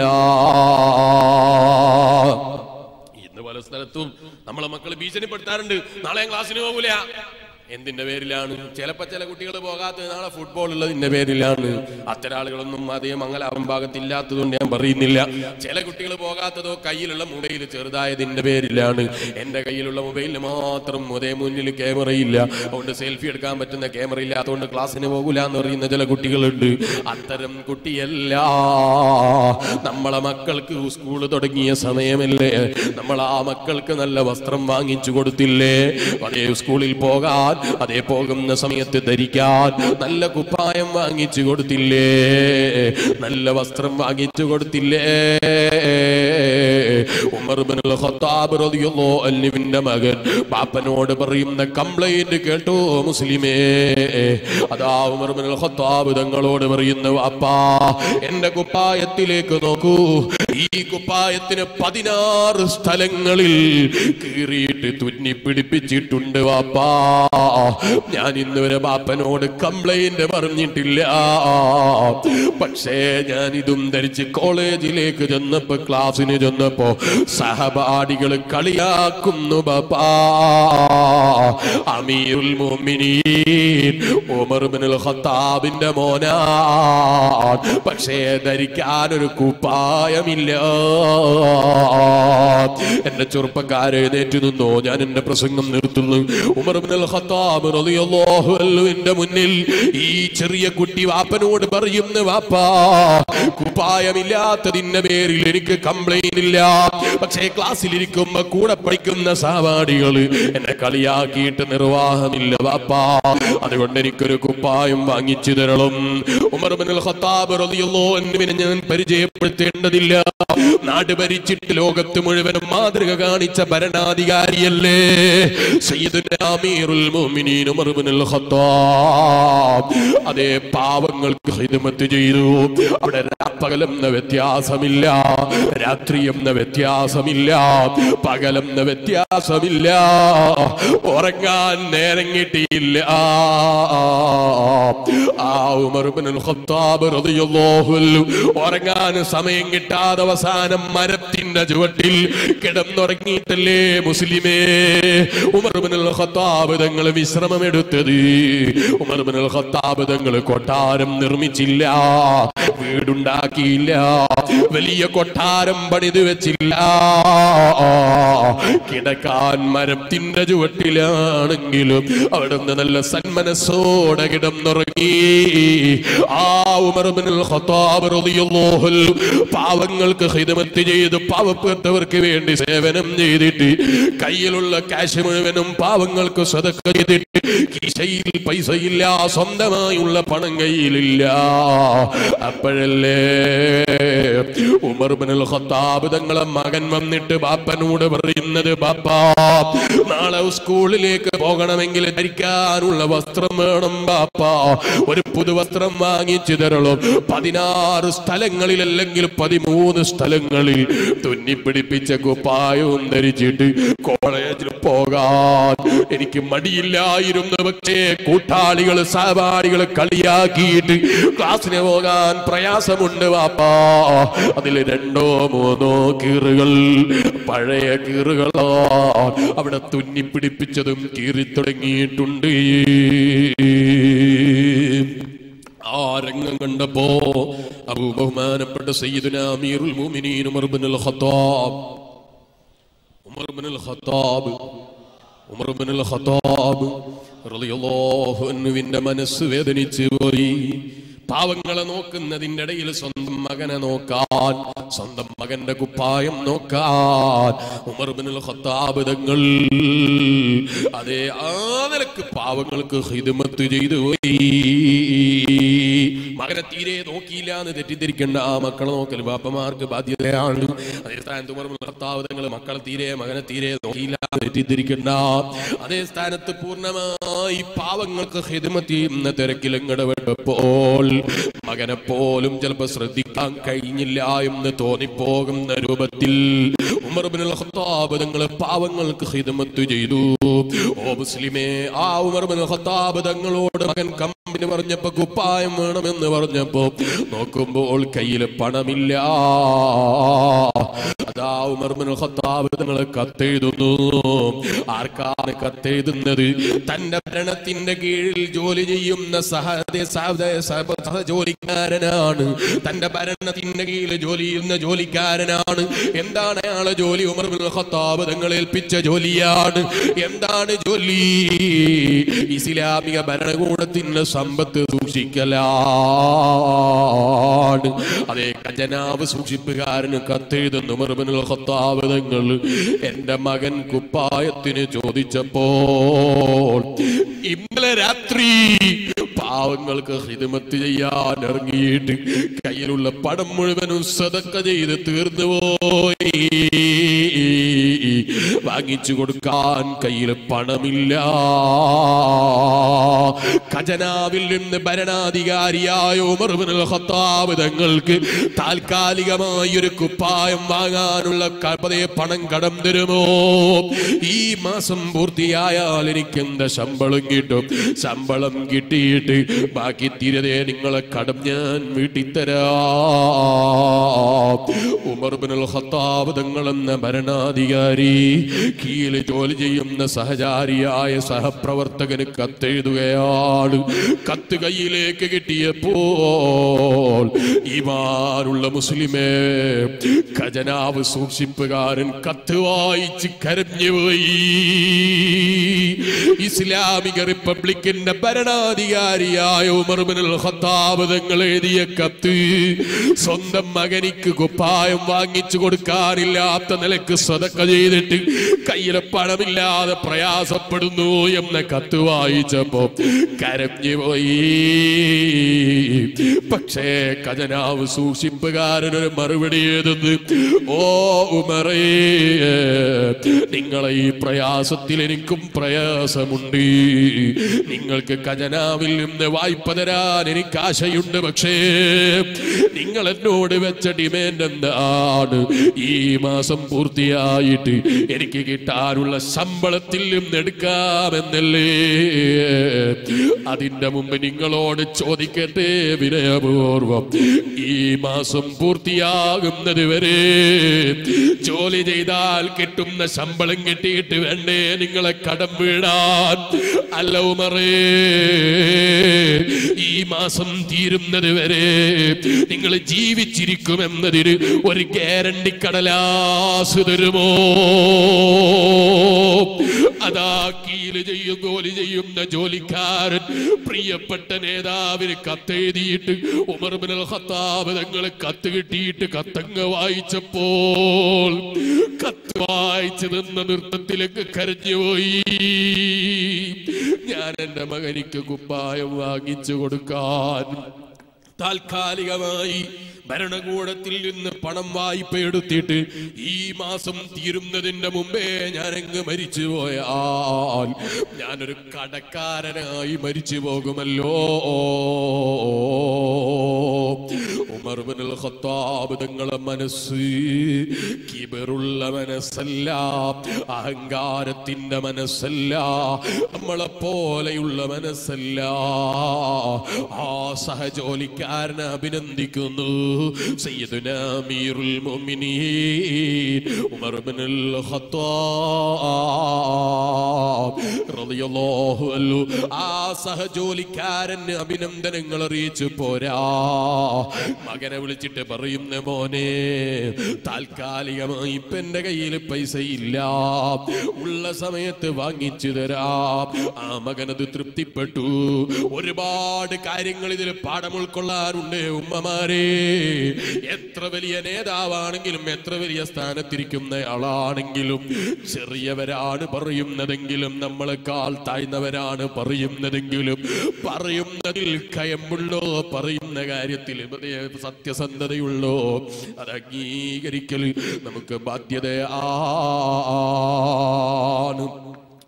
ഇന്ന് പല സ്ഥലത്തും നമ്മളെ മക്കൾ ഭീഷണിപ്പെടുത്താറുണ്ട് നാളെ ഞാൻ ക്ലാസ്സിന് പോകൂല എന്തിന്റെ പേരിലാണ് ചിലപ്പോ ചില കുട്ടികൾ പോകാത്തത് നാളെ ഫുട്ബോൾ ഉള്ളതിന്റെ പേരിലാണ് അത്തരം ആളുകളൊന്നും അതേ മംഗലാപം ഭാഗത്തില്ലാത്തതുകൊണ്ട് ഞാൻ പറയുന്നില്ല ചില കുട്ടികൾ പോകാത്തതോ കയ്യിലുള്ള മൊബൈൽ ചെറുതായതിന്റെ പേരിലാണ് എന്റെ കയ്യിലുള്ള മൊബൈലിന് മാത്രം അതേ മുന്നിൽ ക്യാമറയില്ല അതുകൊണ്ട് സെൽഫി എടുക്കാൻ പറ്റുന്ന ക്യാമറ ഇല്ലാത്തതുകൊണ്ട് ക്ലാസ്സിന് പോകൂല എന്ന് പറയുന്ന ചില കുട്ടികളുണ്ട് അത്തരം കുട്ടിയല്ല നമ്മളെ മക്കൾക്ക് സ്കൂൾ തുടങ്ങിയ സമയമല്ലേ നമ്മൾ ആ മക്കൾക്ക് നല്ല വസ്ത്രം വാങ്ങിച്ചു കൊടുത്തില്ലേ അതേ സ്കൂളിൽ പോകാൻ അതേ പോകുന്ന സമയത്ത് ധരിക്കാൻ നല്ല കുപ്പായം വാങ്ങിച്ചു കൊടുത്തില്ലേ നല്ല വസ്ത്രം വാങ്ങിച്ചു കൊടുത്തില്ലേ ഉമർ ബിൻ ഖത്താബ് റളിയല്ലാഹു അൻഹുവിന്റെ മകൻ ബാപ്പനോട് പറയുന്ന കംപ്ലൈന്റ് കേട്ടോ മുസ്ലിമേ അതാ ഉമർ ബിൻ ഖത്താബ് തങ്ങളോട് പറയുന്ന വാപ്പാ എന്റെ കുപ്പായത്തിലേക്ക് നോക്കൂ ഈ കുപ്പായത്തിന് പതിനാറ് സ്ഥലങ്ങളിൽ കീറിയിട്ട് തുന്നി പിടിപ്പിച്ചിട്ടുണ്ട് വാപ്പാ ഞാൻ ഇന്നുവരെ ബാപ്പനോട് കംപ്ലൈന്റ് പറഞ്ഞിട്ടില്ല പക്ഷേ ഞാൻ ഇതും ധരിച്ച് കോളേജിലേക്ക് ചെന്നപ്പോ ക്ലാസ്സിന് ചെന്നപ്പോ സഹപാഠികൾ കളിയാക്കുന്നു ബാപ്പാ അമീറുൽ മുഅ്മിനീൻ ഉമർ ഇബ്നുൽ ഖത്താബിന്റെ മോനാ പക്ഷേ ധരിക്കാൻ ഒരു കുപ്പായമില്ല എന്റെ ചെറുപ്പക്കാരെ എഴുന്നേറ്റ് നിന്നോ ഞാൻ എന്റെ പ്രസംഗം നിർത്തുന്നു ഉമർ ഇബ്നുൽ ഖത്താബ് റളിയല്ലാഹു അൻഹുവിന്റെ മുന്നിൽ ഈ ചെറിയ കുട്ടി വാപ്പനോട് പറയുന്നു വാപ്പാ കുപ്പായമില്ലാത്തതിന്റെ പേരിൽ എനിക്ക് കംപ്ലൈന്റ് ഇല്ല പക്ഷേ ക്ലാസ്സിൽ ഇരിക്കുമ്പോ കൂടെ പഠിക്കുന്ന സഹപാഠികൾ എന്നെ കളിയാക്കിയിട്ട് നിർവാഹമില്ല വാപ്പാ അതുകൊണ്ട് എനിക്കൊരു കുപ്പായം വാങ്ങിച്ചു തരണം ഉമർ ഇബ്നുൽ ഖത്താബ് റളിയല്ലാഹു അൻഹുവിനെ ഞാൻ പരിചയപ്പെടുത്തേണ്ടതില്ല നാട് ഭരിച്ചിട്ട് ലോകത്ത് മുഴുവനും മാതൃക കാണിച്ച ഭരണാധികാരിയല്ലേ സയ്യിദുന അമീറുൽ മുഅ്മിനീൻ ഉമർ ഇബ്നുൽ ഖത്താബ് അതേ പാവങ്ങൾക്ക് ഹിദ്മത്ത് ചെയ്തു അവിടെ പകലെന്ന വ്യത്യാസമില്ല രാത്രി എന്ന വ്യത്യാസമില്ല പകലെന്ന വ്യത്യാസമില്ല ഉറങ്ങാൻ നേരം കിട്ടിയില്ല ആ ഉമർ ഇബ്നുൽ ഖത്താബ് റളിയല്ലാഹു അൻഹു ഉറങ്ങാൻ സമയം കിട്ടാതെ അവസാനം മരത്തിന്റെ ചുവട്ടിൽ കിടന്നുറങ്ങിയിട്ടല്ലേ മുസ്ലിമേ ഉമർ ഇബ്നുൽ ഖത്താബ് തങ്ങൾ വിശ്രമമെടുത്തത് ഉമർ ഇബ്നുൽ ഖത്താബ് തങ്ങൾ കൊട്ടാരം നിർമ്മിച്ചില്ല വീടുണ്ടാക്കിയില്ല വലിയ കൊട്ടാരം പണിത് വെച്ചില്ല കിടക്കാൻ മരത്തിന്റെ ചുവട്ടിലാണെങ്കിലും അവിടുന്ന് നല്ല സന്മനസ്സോടെ കിടന്നുറങ്ങി ആ ഉമർ ഇബ്നുൽ ഖത്താബ് റളിയല്ലാഹു അൻഹു പാവങ്ങൾക്ക് ഹിദമത്ത് ചെയ്ത് പാവപ്പെട്ടവർക്ക് വേണ്ടി സേവനം ചെയ്തിട്ട് കയ്യിലുള്ള കാശ് മുഴുവനും പാവങ്ങൾക്ക് സദക്ക ചെയ്തിട്ട് കീശയിൽ പൈസയില്ല സ്വന്തമായുള്ള പണം കയ്യിലില്ല അപ്പോഴല്ലേ ഉമർ ഇബ്നുൽ ഖത്താബ് തങ്ങളെ മകൻ വന്നിട്ട് ബാപ്പനോട് പറയുന്നത് ബാപ്പാ നാളെ സ്കൂളിലേക്ക് പോകണമെങ്കിൽ ധരിക്കാനുള്ള വസ്ത്രം വേണം ബാപ്പാ ഒരു പുതുവസ്ത്രം വാങ്ങിച്ചു തരണം പതിനാറ് സ്ഥലങ്ങളിൽ അല്ലെങ്കിൽ പതിമൂന്ന് സ്ഥലങ്ങളിൽ തുന്നിപ്പിടിപ്പിച്ച കുപ്പായവും ധരിച്ചിട്ട് കോളേജിൽ പോകാൻ എനിക്ക് മടിയില്ലായിരുന്നു പക്ഷേ കൂട്ടാളികൾ സഹപാഠികൾ കളിയാക്കിയിട്ട് ക്ലാസ്സിന് പോകാൻ പ്രയാസമുണ്ട് വാപ്പാ അതിൽ രണ്ടോ മൂന്നോ കീറുകൾ പഴയ കീറുകളോ അവിടെ തുന്നിപ്പിടിപ്പിച്ചതും കീറി തുടങ്ങിയിട്ടുണ്ട് ആ രംഗം കണ്ടപ്പോ അബൂ ബഹുമാനപ്പെട്ട സയ്യിദുന അമീറുൽ മുഅ്മിനീൻ ഉമർ ഇബ്നുൽ ഖത്താബ് ഉമർ ഇബ്നുൽ ഖത്താബ് ഉമർ ഇബ്നുൽ ഖത്താബ് റളിയല്ലാഹു അൻഹുവിന്റെ മനസ്സ് വേദനിച്ചു പോയി പാവങ്ങളെ നോക്കുന്നതിന്റെ ഇടയിൽ സ്വന്തം മകനെ നോക്കാൻ സ്വന്തം മകന്റെ കുപ്പായം നോക്കാൻ ഉമർ ഇബ്നുൽ ഖത്താബ് തങ്ങൾ അതേ ആ നിലക്ക് പാവങ്ങൾക്ക് ഹിദ്മത്ത് ചെയ്തു പോയി മകനെ തീരെ നോക്കിയില്ല എന്ന് തെറ്റിദ്ധരിക്കേണ്ട ആ മക്കളെ നോക്കൽ ബാപ്പമാർക്ക് ബാധ്യതയാണ് അതേ സ്ഥാനത്ത് ഉമർ ഇബ്നുൽ ഖത്താബ് തങ്ങൾ മക്കളെ തീരെ മകനെ തീരെ നോക്കിയില്ല എന്ന് തെറ്റിദ്ധരിക്കേണ്ട അതേ സ്ഥാനത്ത് പൂർണ്ണമായി പാവങ്ങൾക്ക് ഹിദ്മത്ത് ചെയ്യുന്ന തിരക്കിലും ഇടപെട്ടപ്പോൾ മകനെ പോലും ചിലപ്പോൾ ശ്രദ്ധിക്കാൻ കഴിഞ്ഞില്ല എന്ന് തോന്നിപ്പോകുന്ന രൂപത്തിൽ ഉമർ ഇബ്നുൽ ഖത്താബ് തങ്ങൾ പാവങ്ങൾക്ക് ഹിദ്മത്ത് ചെയ്തു ഓ മുസ്ലിമേ ആ ഉമർ ഇബ്നുൽ ഖത്താബ് തങ്ങളോട് മകൻ കംപ്ലൈന്റ് എന്തിനു പറഞ്ഞപ്പോ കുപ്പായം വേണമെന്ന് പറഞ്ഞപ്പോ നോക്കുമ്പോൾ കയ്യിൽ പണമില്ല അതാ ഉമർബിൻ ഖത്താബ് തങ്ങളെ കത്തെഴുതുന്നു ആർക്കാണ് കത്തെഴുതുന്നത് തന്റെ ഭരണത്തിന്റെ കീഴിൽ ജോലി ചെയ്യുന്ന സഹ സഹ- സഹ- സഹജോലിക്കാരനാണ് തന്റെ ഭരണത്തിന്റെ കീഴിൽ ജോലി ചെയ്യുന്ന ജോലിക്കാരനാണ് എന്താണ് അയാളെ ജോലി ഉമർ ബിൻ ഖത്താബ് തങ്ങൾ ഏൽപ്പിച്ച ജോലിയാണ് എന്താണ് ജോലി ഇസ്ലാമിക ഭരണകൂടത്തിന്റെ സമ്പത്ത് സൂക്ഷിക്കലാണ് അതേ ഖജനാവ് സൂക്ഷിപ്പുകാരന് കത്തെഴുതുന്ന ഉമർ ബിൻ ഖത്താബ് തങ്ങൾ എന്റെ മകൻ കുപ്പായത്തിന് ചോദിച്ചപ്പോൾ ഇന്നലെ രാത്രി പാവങ്ങൾക്ക് ഹിതമത്ത് ചെയ്യാൻ ഇറങ്ങിയിട്ട് കയ്യിലുള്ള പടം മുഴുവനും സതക്ക ചെയ്ത് തീർന്നുപോയി വാങ്ങിച്ചു കൊടുക്കാൻ കയ്യിൽ പണമില്ല ഖജനാവിൽ നിന്ന് ഭരണാധികാരിയായ ഉമർ ഇബ്നുൽ ഖത്താബ് തങ്ങൾക്ക് താൽക്കാലികമായി ഒരു കുപ്പായം വാങ്ങാനുള്ള കപതേ പണം കടം തരുമോ ഈ മാസം പൂർത്തിയായാൽ എനിക്ക് എന്താ ശമ്പളം കിട്ടും ശമ്പളം കിട്ടിയിട്ട് ബാക്കി തീരതേ നിങ്ങളെ കടം ഞാൻ വീട്ടിത്തരാം ഉമർ ബിനുൽ ഖത്താബ് തങ്ങളെന്ന ഭരണാധികാരി കീഴിൽ ജോലി ചെയ്യുന്ന സഹചാരിയായ സഹപ്രവർത്തകന് കത്തെഴുതുകയാണ് കത്ത് കയ്യിലേക്ക് കിട്ടിയപ്പോൾ ഈമാനുള്ള മുസ്ലിമേ ഖജനാവ് സൂക്ഷിപ്പുകാരൻ കത്ത് വായിച്ച് കരഞ്ഞുപോയി ഇസ്ലാമിക റിപ്പബ്ലിക്കിന്റെ ഭരണാധികാരിയായ ഉമർ ബിനുൽ ഖത്താബ് തങ്ങൾ എഴുതിയ കത്ത് സ്വന്തം മകനിക്ക് കുപ്പായം വാങ്ങിച്ചു കൊടുക്കാനില്ലാത്ത നിലക്ക് സതക്ക ചെയ്തിട്ട് കയ്യിലെ പണമില്ലാതെ പ്രയാസപ്പെടുന്നു എന്ന കത്ത് വായിച്ചപ്പോ കരഞ്ഞു പോയി പക്ഷേ ഖജനാവ് സൂക്ഷിപ്പുകാരനൊരു മറുപടി എഴുതുന്നു ഓ ഉമറേ നിങ്ങളെ ഈ പ്രയാസത്തിൽ എനിക്കും പ്രയാസമുണ്ട് നിങ്ങൾക്ക് ഖജനാവിൽ നിന്ന് വായ്പ തരാൻ എനിക്ക് ആശയുണ്ട് പക്ഷേ നിങ്ങൾ എന്നോട് വെച്ച ഡിമാൻഡ് എന്താണ് ഈ മാസം പൂർത്തിയായിട്ട് എനിക്ക് കിട്ടാനുള്ള ശമ്പളത്തിൽ നിന്ന് എടുക്കാമെന്നല്ലേ അതിന്റെ മുമ്പ് നിങ്ങളോട് ചോദിക്കട്ടെ വിനയപൂർവം ഈ മാസം പൂർത്തിയാകുന്നത് വരെ ജോലി ചെയ്താൽ കിട്ടുന്ന ശമ്പളം കിട്ടിയിട്ട് വേണ്ടേ നിങ്ങളെ കടം വീടാൻ അല്ല ഉമറേ ഈ മാസം തീരുന്നത് വരെ നിങ്ങൾ ജീവിച്ചിരിക്കുമെന്നതിന് ഒരു ഗ്യാരണ്ടി കടലാസ് തരുമോ അതാ കീല് ചെയ്യും ജോലി ചെയ്യുന്ന ജോലിക്കാരൻ പ്രിയപ്പെട്ട നേതാവിന് കത്തെഴുതിയിട്ട് ഉമർബിനൽ ഖത്താബ് തങ്ങളെ കത്ത് കിട്ടിയിട്ട് കത്തങ്ങ് വായിച്ചപ്പോൾ കത്ത് വായിച്ചു നിന്ന നൃത്തത്തിലേക്ക് കരഞ്ഞുപോയി ഞാൻ എന്റെ മകനിക്ക് കുപ്പായം വാങ്ങിച്ചു കൊടുക്കാൻ താൽക്കാലികമായി ഭരണകൂടത്തിൽ നിന്ന് പണം വായ്പ എടുത്തിട്ട് ഈ മാസം തീരുന്നതിന്റെ മുമ്പേ ഞാനങ്ങ് മരിച്ചു പോയാൽ ഞാനൊരു കടക്കാരനായി മരിച്ചു പോകുമല്ലോ ഉമർ ബിനുൽ ഖത്താബ് തങ്ങളെ മനസ്സ് കിബറുള്ള മനസ്സല്ല അഹങ്കാരത്തിന്റെ മനസ്സല്ല നമ്മളെ പോലെയുള്ള മനസ്സല്ല ആ സഹജോലിക്കാരനെ അഭിനന്ദിക്കുന്നു സയ്യിദുന അമീറുൽ മുഅ്മിനീൻ ഉമർ ബിനുൽ ഖത്താബ് റളിയല്ലാഹു അൻഹു ആ സഹജോലിക്കാരന് അഭിനന്ദനങ്ങൾ അറിയിച്ചു പോരാ മകനെ വിളിച്ചിട്ട് പറയുന്ന മോനെ താൽക്കാലികമായി ഇപ്പൊ എന്റെ കയ്യിൽ പൈസ ഇല്ല ഉള്ള സമയത്ത് വാങ്ങിച്ചു തരാം ആ മകനത് തൃപ്തിപ്പെട്ടു ഒരുപാട് കാര്യങ്ങൾ ഇതിൽ പാഠം ഉൾക്കൊള്ളാറുണ്ട് ഉമ്മമാരെ എത്ര വലിയ നേതാവാണെങ്കിലും എത്ര വലിയ സ്ഥാനത്തിരിക്കുന്ന ആളാണെങ്കിലും ചെറിയവരാണ് പറയുന്നതെങ്കിലും നമ്മളെക്കാൾ താഴ്ന്നവരാണ് പറയുന്നതെങ്കിലും പറയുന്നതിൽ കയമ്പുള്ളോ പറയുന്ന കാര്യത്തിൽ ഇവരെ സത്യസന്ധതയുള്ളോ അത് അംഗീകരിക്കൽ നമുക്ക് ബാധ്യതയാണ്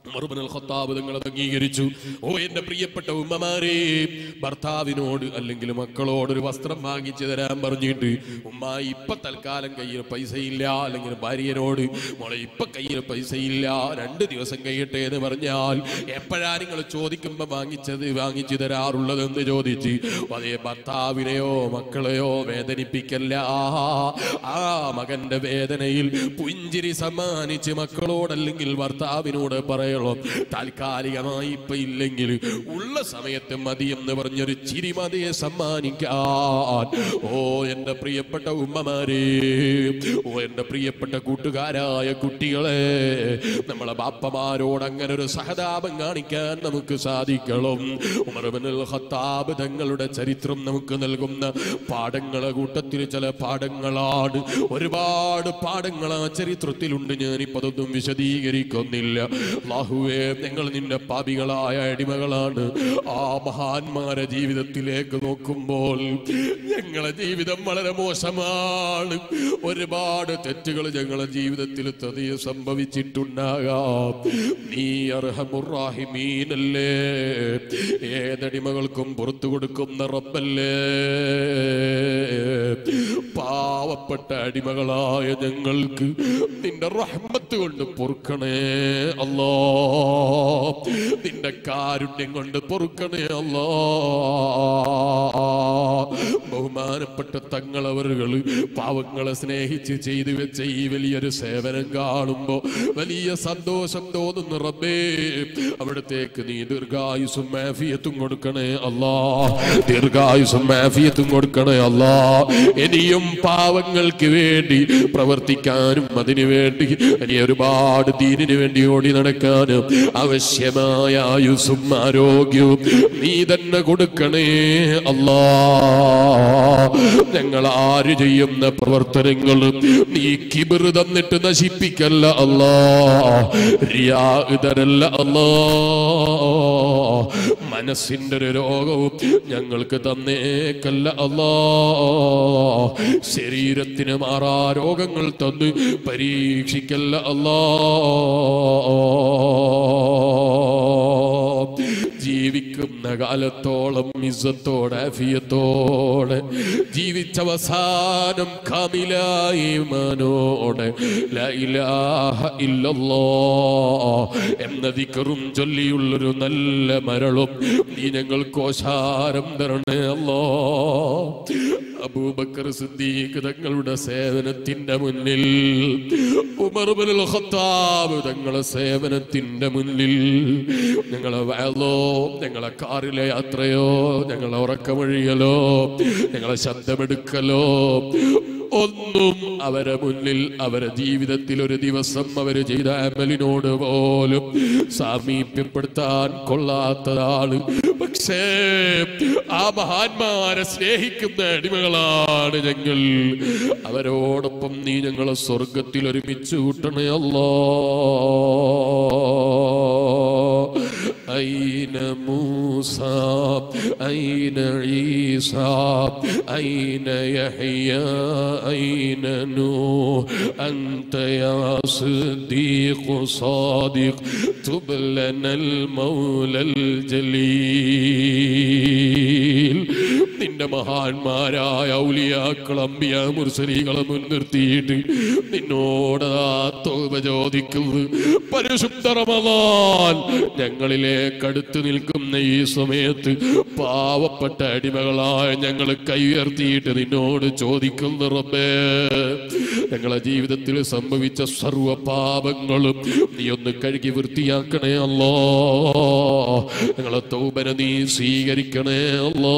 ഉമർ ഇബ്നുൽ ഖത്താബ് തങ്ങൾ അത് അംഗീകരിച്ചു ഓ എന്റെ പ്രിയപ്പെട്ട ഉമ്മമാരെ ഭർത്താവിനോട് അല്ലെങ്കിൽ മക്കളോട് ഒരു വസ്ത്രം വാങ്ങിച്ചു തരാൻ പറഞ്ഞിട്ട് ഉമ്മ ഇപ്പൊ തൽക്കാലം കയ്യിൽ പൈസയില്ല അല്ലെങ്കിൽ ഭാര്യനോട് മോളെ ഇപ്പൊ കയ്യിൽ പൈസയില്ല രണ്ട് ദിവസം കഴിയട്ടെ എന്ന് പറഞ്ഞാൽ എപ്പോഴാ നിങ്ങൾ ചോദിക്കുമ്പോ വാങ്ങിച്ചത് വാങ്ങിച്ചു തരാറുള്ളത് എന്ന് ചോദിച്ച് അതേ ഭർത്താവിനെയോ മക്കളെയോ വേദനിപ്പിക്കല്ല ആ മകന്റെ വേദനയിൽ പുഞ്ചിരി സമ്മാനിച്ച് മക്കളോടല്ലെങ്കിൽ ഭർത്താവിനോട് പറയണം താൽക്കാലികമായി ഇപ്പൊ ഇല്ലെങ്കിൽ ഉള്ള സമയത്ത് മതി എന്ന് പറഞ്ഞൊരു ചിരി മതിയെ സമ്മാനിക്കാൻ ഓ എന്റെ പ്രിയപ്പെട്ട ഉമ്മമാരെ ഓ എന്റെ പ്രിയപ്പെട്ട കൂട്ടുകാരായ കുട്ടികളെ നമ്മളെ ബാപ്പമാരോട് അങ്ങനെ ഒരു സഹതാപം കാണിക്കാൻ നമുക്ക് സാധിക്കണം ഉമർബിനുൽ ഖത്താബ് തങ്ങളുടെ ചരിത്രം നമുക്ക് നൽകുന്ന പാഠങ്ങളെ കൂട്ടത്തിൽ ചില പാഠങ്ങളാണ് ഒരുപാട് പാഠങ്ങൾ ആ ചരിത്രത്തിലുണ്ട് ഞാനിപ്പോ അതൊന്നും വിശദീകരിക്കുന്നില്ല അല്ലാഹുവേ ഞങ്ങൾ നിന്റെ പാപികളായ അടിമകളാണ് ആ മഹാന്മാരെ ജീവിതത്തിലേക്ക് നോക്കുമ്പോൾ ഞങ്ങളെ ജീവിതം വളരെ മോശമാണ് ഒരുപാട് തെറ്റുകൾ ഞങ്ങളെ ജീവിതത്തിൽ തതിയെ സംഭവിച്ചിട്ടുണ്ടാകാം നീ അർഹമുറാഹിമീനല്ലേ ഏതടിമകൾക്കും പുറത്തു കൊടുക്കുന്ന റബ്ബല്ലേ പാവപ്പെട്ട അടിമകളായ ഞങ്ങൾക്ക് നിന്റെ റഹ്മത്ത് കൊണ്ട് പൊറുക്കണേ അല്ലോ നിന്റെ കാരുണ്യം കൊണ്ട് പൊറുക്കണേ അല്ലോ ബഹുമാനപ്പെട്ട തങ്ങളവറുകൾ പാവങ്ങളെ സ്നേഹിച്ച് ചെയ്തു വെച്ച ഈ വലിയൊരു സേവനം കാണുമ്പോ വലിയ സന്തോഷം തോന്നുന്നു റബ്ബേ അവിടത്തേക്ക് നീ ദീർഘായുസും മാഫിയത്തും കൊടുക്കണേ അല്ലാ ദീർഘായുസും മാഫിയത്തും കൊടുക്കണേ അല്ലാ ഇനിയും പാവങ്ങൾക്ക് വേണ്ടി പ്രവർത്തിക്കാനും അതിനു വേണ്ടി ഇനി ഒരുപാട് ദീനിനു വേണ്ടി ഓടി നടക്കാനും ആവശ്യമായ ആയുസ്സും ആരോഗ്യവും നീ തന്നെ കൊടുക്കണേ അല്ലാ ഞങ്ങൾ ആര് ചെയ്യുന്ന പ്രവർത്തനങ്ങളും നീ കിബിർ തന്നിട്ട് നശിപ്പിക്കല്ല അല്ലാ റിയാ ഇതരല്ല അല്ലാ മനസ്സിന്റെ ഒരു രോഗവും ഞങ്ങൾക്ക് തന്നേക്കല്ല അല്ലാ ശരീരത്തിന് മാറാ രോഗങ്ങൾ തന്ന് പരീക്ഷിക്കല്ല അല്ലാ ജീവിക്കുന്ന കാലത്തോളം ഇസ്സത്തോടെ അഫിയത്തോടെ ജീവിച്ചവസാനം കാമിലായി മനോടെ ലാ ഇലാഹ ഇല്ലല്ലോ എന്ന ദിക്കറും ചൊല്ലിയുള്ളൊരു നല്ല മരളും നീ ഞങ്ങൾ കോശാരം തരണേ അല്ലോ അബൂബക്കർ സിദ്ദീഖ് തങ്ങളുടെ സേവനത്തിന്റെ മുന്നിൽ ഉമർ ഇബ്നുൽ ഖത്താബ് തങ്ങളുടെ സേവനത്തിന്റെ മുന്നിൽ ഞങ്ങളെ വയലോ ഞങ്ങളെ കാറിലെ യാത്രയോ ഞങ്ങളെ ഉറക്കമൊഴിയലോ ഞങ്ങളെ ശബ്ദമെടുക്കലോ ഒന്നും അവരെ മുന്നിൽ അവരെ ജീവിതത്തിൽ ഒരു ദിവസം അവര് ചെയ്ത അമലിനോട് പോലും സാമീപ്യപ്പെടുത്താൻ കൊള്ളാത്തതാണ് പക്ഷേ ആ മഹാന്മാരെ സ്നേഹിക്കുന്ന അടിമകളാണ് ഞങ്ങൾ അവരോടൊപ്പം നീ ഞങ്ങളെ സ്വർഗത്തിൽ ഒരുമിച്ച് കൂട്ടണേ അല്ലോ أين موسى أين عيسى أين يحيى أين نوح أنت يا صديق صادق تب لنا المولى الجليل നിന്റെ മഹാന്മാരായ ഔലിയാക്കൾ അമ്പിയ മുർസലികളെ മുൻനിർത്തിയിട്ട് നിന്നോടതാ തോപ ചോദിക്കുന്നത് പരിശുദ്ധ റമദാൻ ഞങ്ങളിലേക്ക് അടുത്ത് നിൽക്കുന്ന ഈ സമയത്ത് പാവപ്പെട്ട അടിമകളായ ഞങ്ങൾ കൈയുയർത്തിയിട്ട് നിന്നോട് ചോദിക്കുന്നു റബ്ബേ ഞങ്ങളെ ജീവിതത്തിൽ സംഭവിച്ച സർവ പാപങ്ങളും നീ ഒന്ന് കഴുകി വൃത്തിയാക്കണേ അല്ലോ ഞങ്ങളെ തൗബന നീ സ്വീകരിക്കണേ അല്ലോ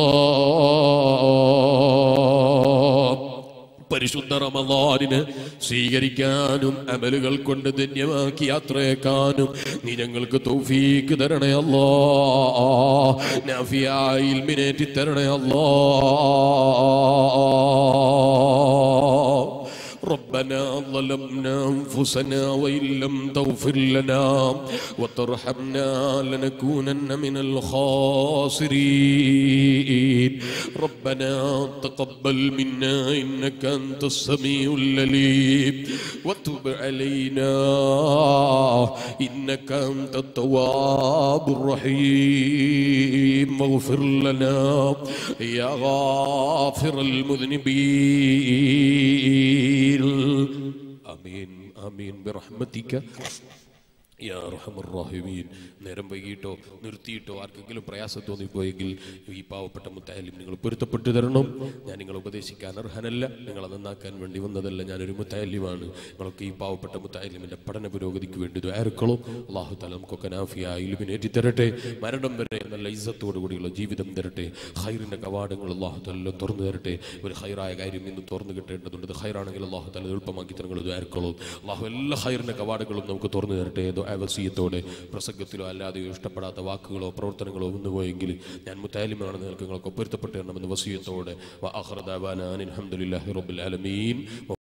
പരിശുദ്ധ റമദാനിന് സ്വീകരിക്കാനും അമലുകൾ കൊണ്ട് ധന്യമാക്കി യാത്രയേക്കാനും നീ ഞങ്ങൾക്ക് തൗഫീക്ക് തരണേ അല്ലോ നാഫിയായി ഇൽമിനേറ്റി തരണേ അല്ലോ ربنا ربنا ظلمنا أنفسنا وإن لم تغفر لنا وترحمنا لنكونن من الخاسرين ربنا تقبل منا إنك أنت السميع العليم وتب علينا إنك أنت التواب الرحيم واغفر لنا يا غافر المذنبين آمين آمين برحمتك യാ റഹ്മർ റഹീമീൻ നേരം വൈകിട്ടോ നിർത്തിയിട്ടോ ആർക്കെങ്കിലും പ്രയാസം തോന്നിപ്പോയെങ്കിൽ ഈ പാവപ്പെട്ട മുത്തായാലും നിങ്ങൾ പൊരുത്തപ്പെട്ടു തരണം ഞാൻ നിങ്ങളെ ഉപദേശിക്കാൻ അർഹനല്ല നിങ്ങളെ നന്നാക്കാൻ വേണ്ടി വന്നതല്ല ഞാനൊരു മുത്തായാലിമാണ് നിങ്ങളൊക്കെ ഈ പാവപ്പെട്ട മുത്തായാലിമിൻ്റെ പഠന പുരോഗതിക്ക് വേണ്ടി ദ്വാരക്കളോ അള്ളാഹു തല നമുക്കൊക്കെ നാഫിയ ഇലുമിനേറ്റി തരട്ടെ മരണം വരെ നല്ല ഇസ്സത്തോടു കൂടിയുള്ള ജീവിതം തരട്ടെ ഹൈറിൻ്റെ കവാടങ്ങൾ അള്ളാഹു തല തുറന്നു തരട്ടെ ഒരു ഹൈറായ കാര്യം ഇന്ന് തുറന്നു കിട്ടേണ്ടതുണ്ട് ഇത് ഹൈറാണെങ്കിൽ അള്ളാഹു തല എളുപ്പമാക്കി തരങ്ങൾ ദ്വാരക്കളോ അള്ളാഹു എല്ലാ ഹൈറിൻ്റെ കവാടങ്ങളും നമുക്ക് തുറന്നു തരട്ടെ വസീയത്തോടെ പ്രസംഗത്തിലോ അല്ലാതെയോ ഇഷ്ടപ്പെടാത്ത വാക്കുകളോ പ്രവർത്തനങ്ങളോ വന്നു പോയെങ്കിൽ ഞാൻ മുത്താലിമാണെന്ന് നിങ്ങൾക്ക് നിങ്ങൾക്ക് പൊരുത്തപ്പെട്ട് തരണമെന്ന് വസീയത്തോടെ അഹ്റദാബാനാൻ അലഹമുല്ലാഹി റബ്ബുൽ ആലമീൻ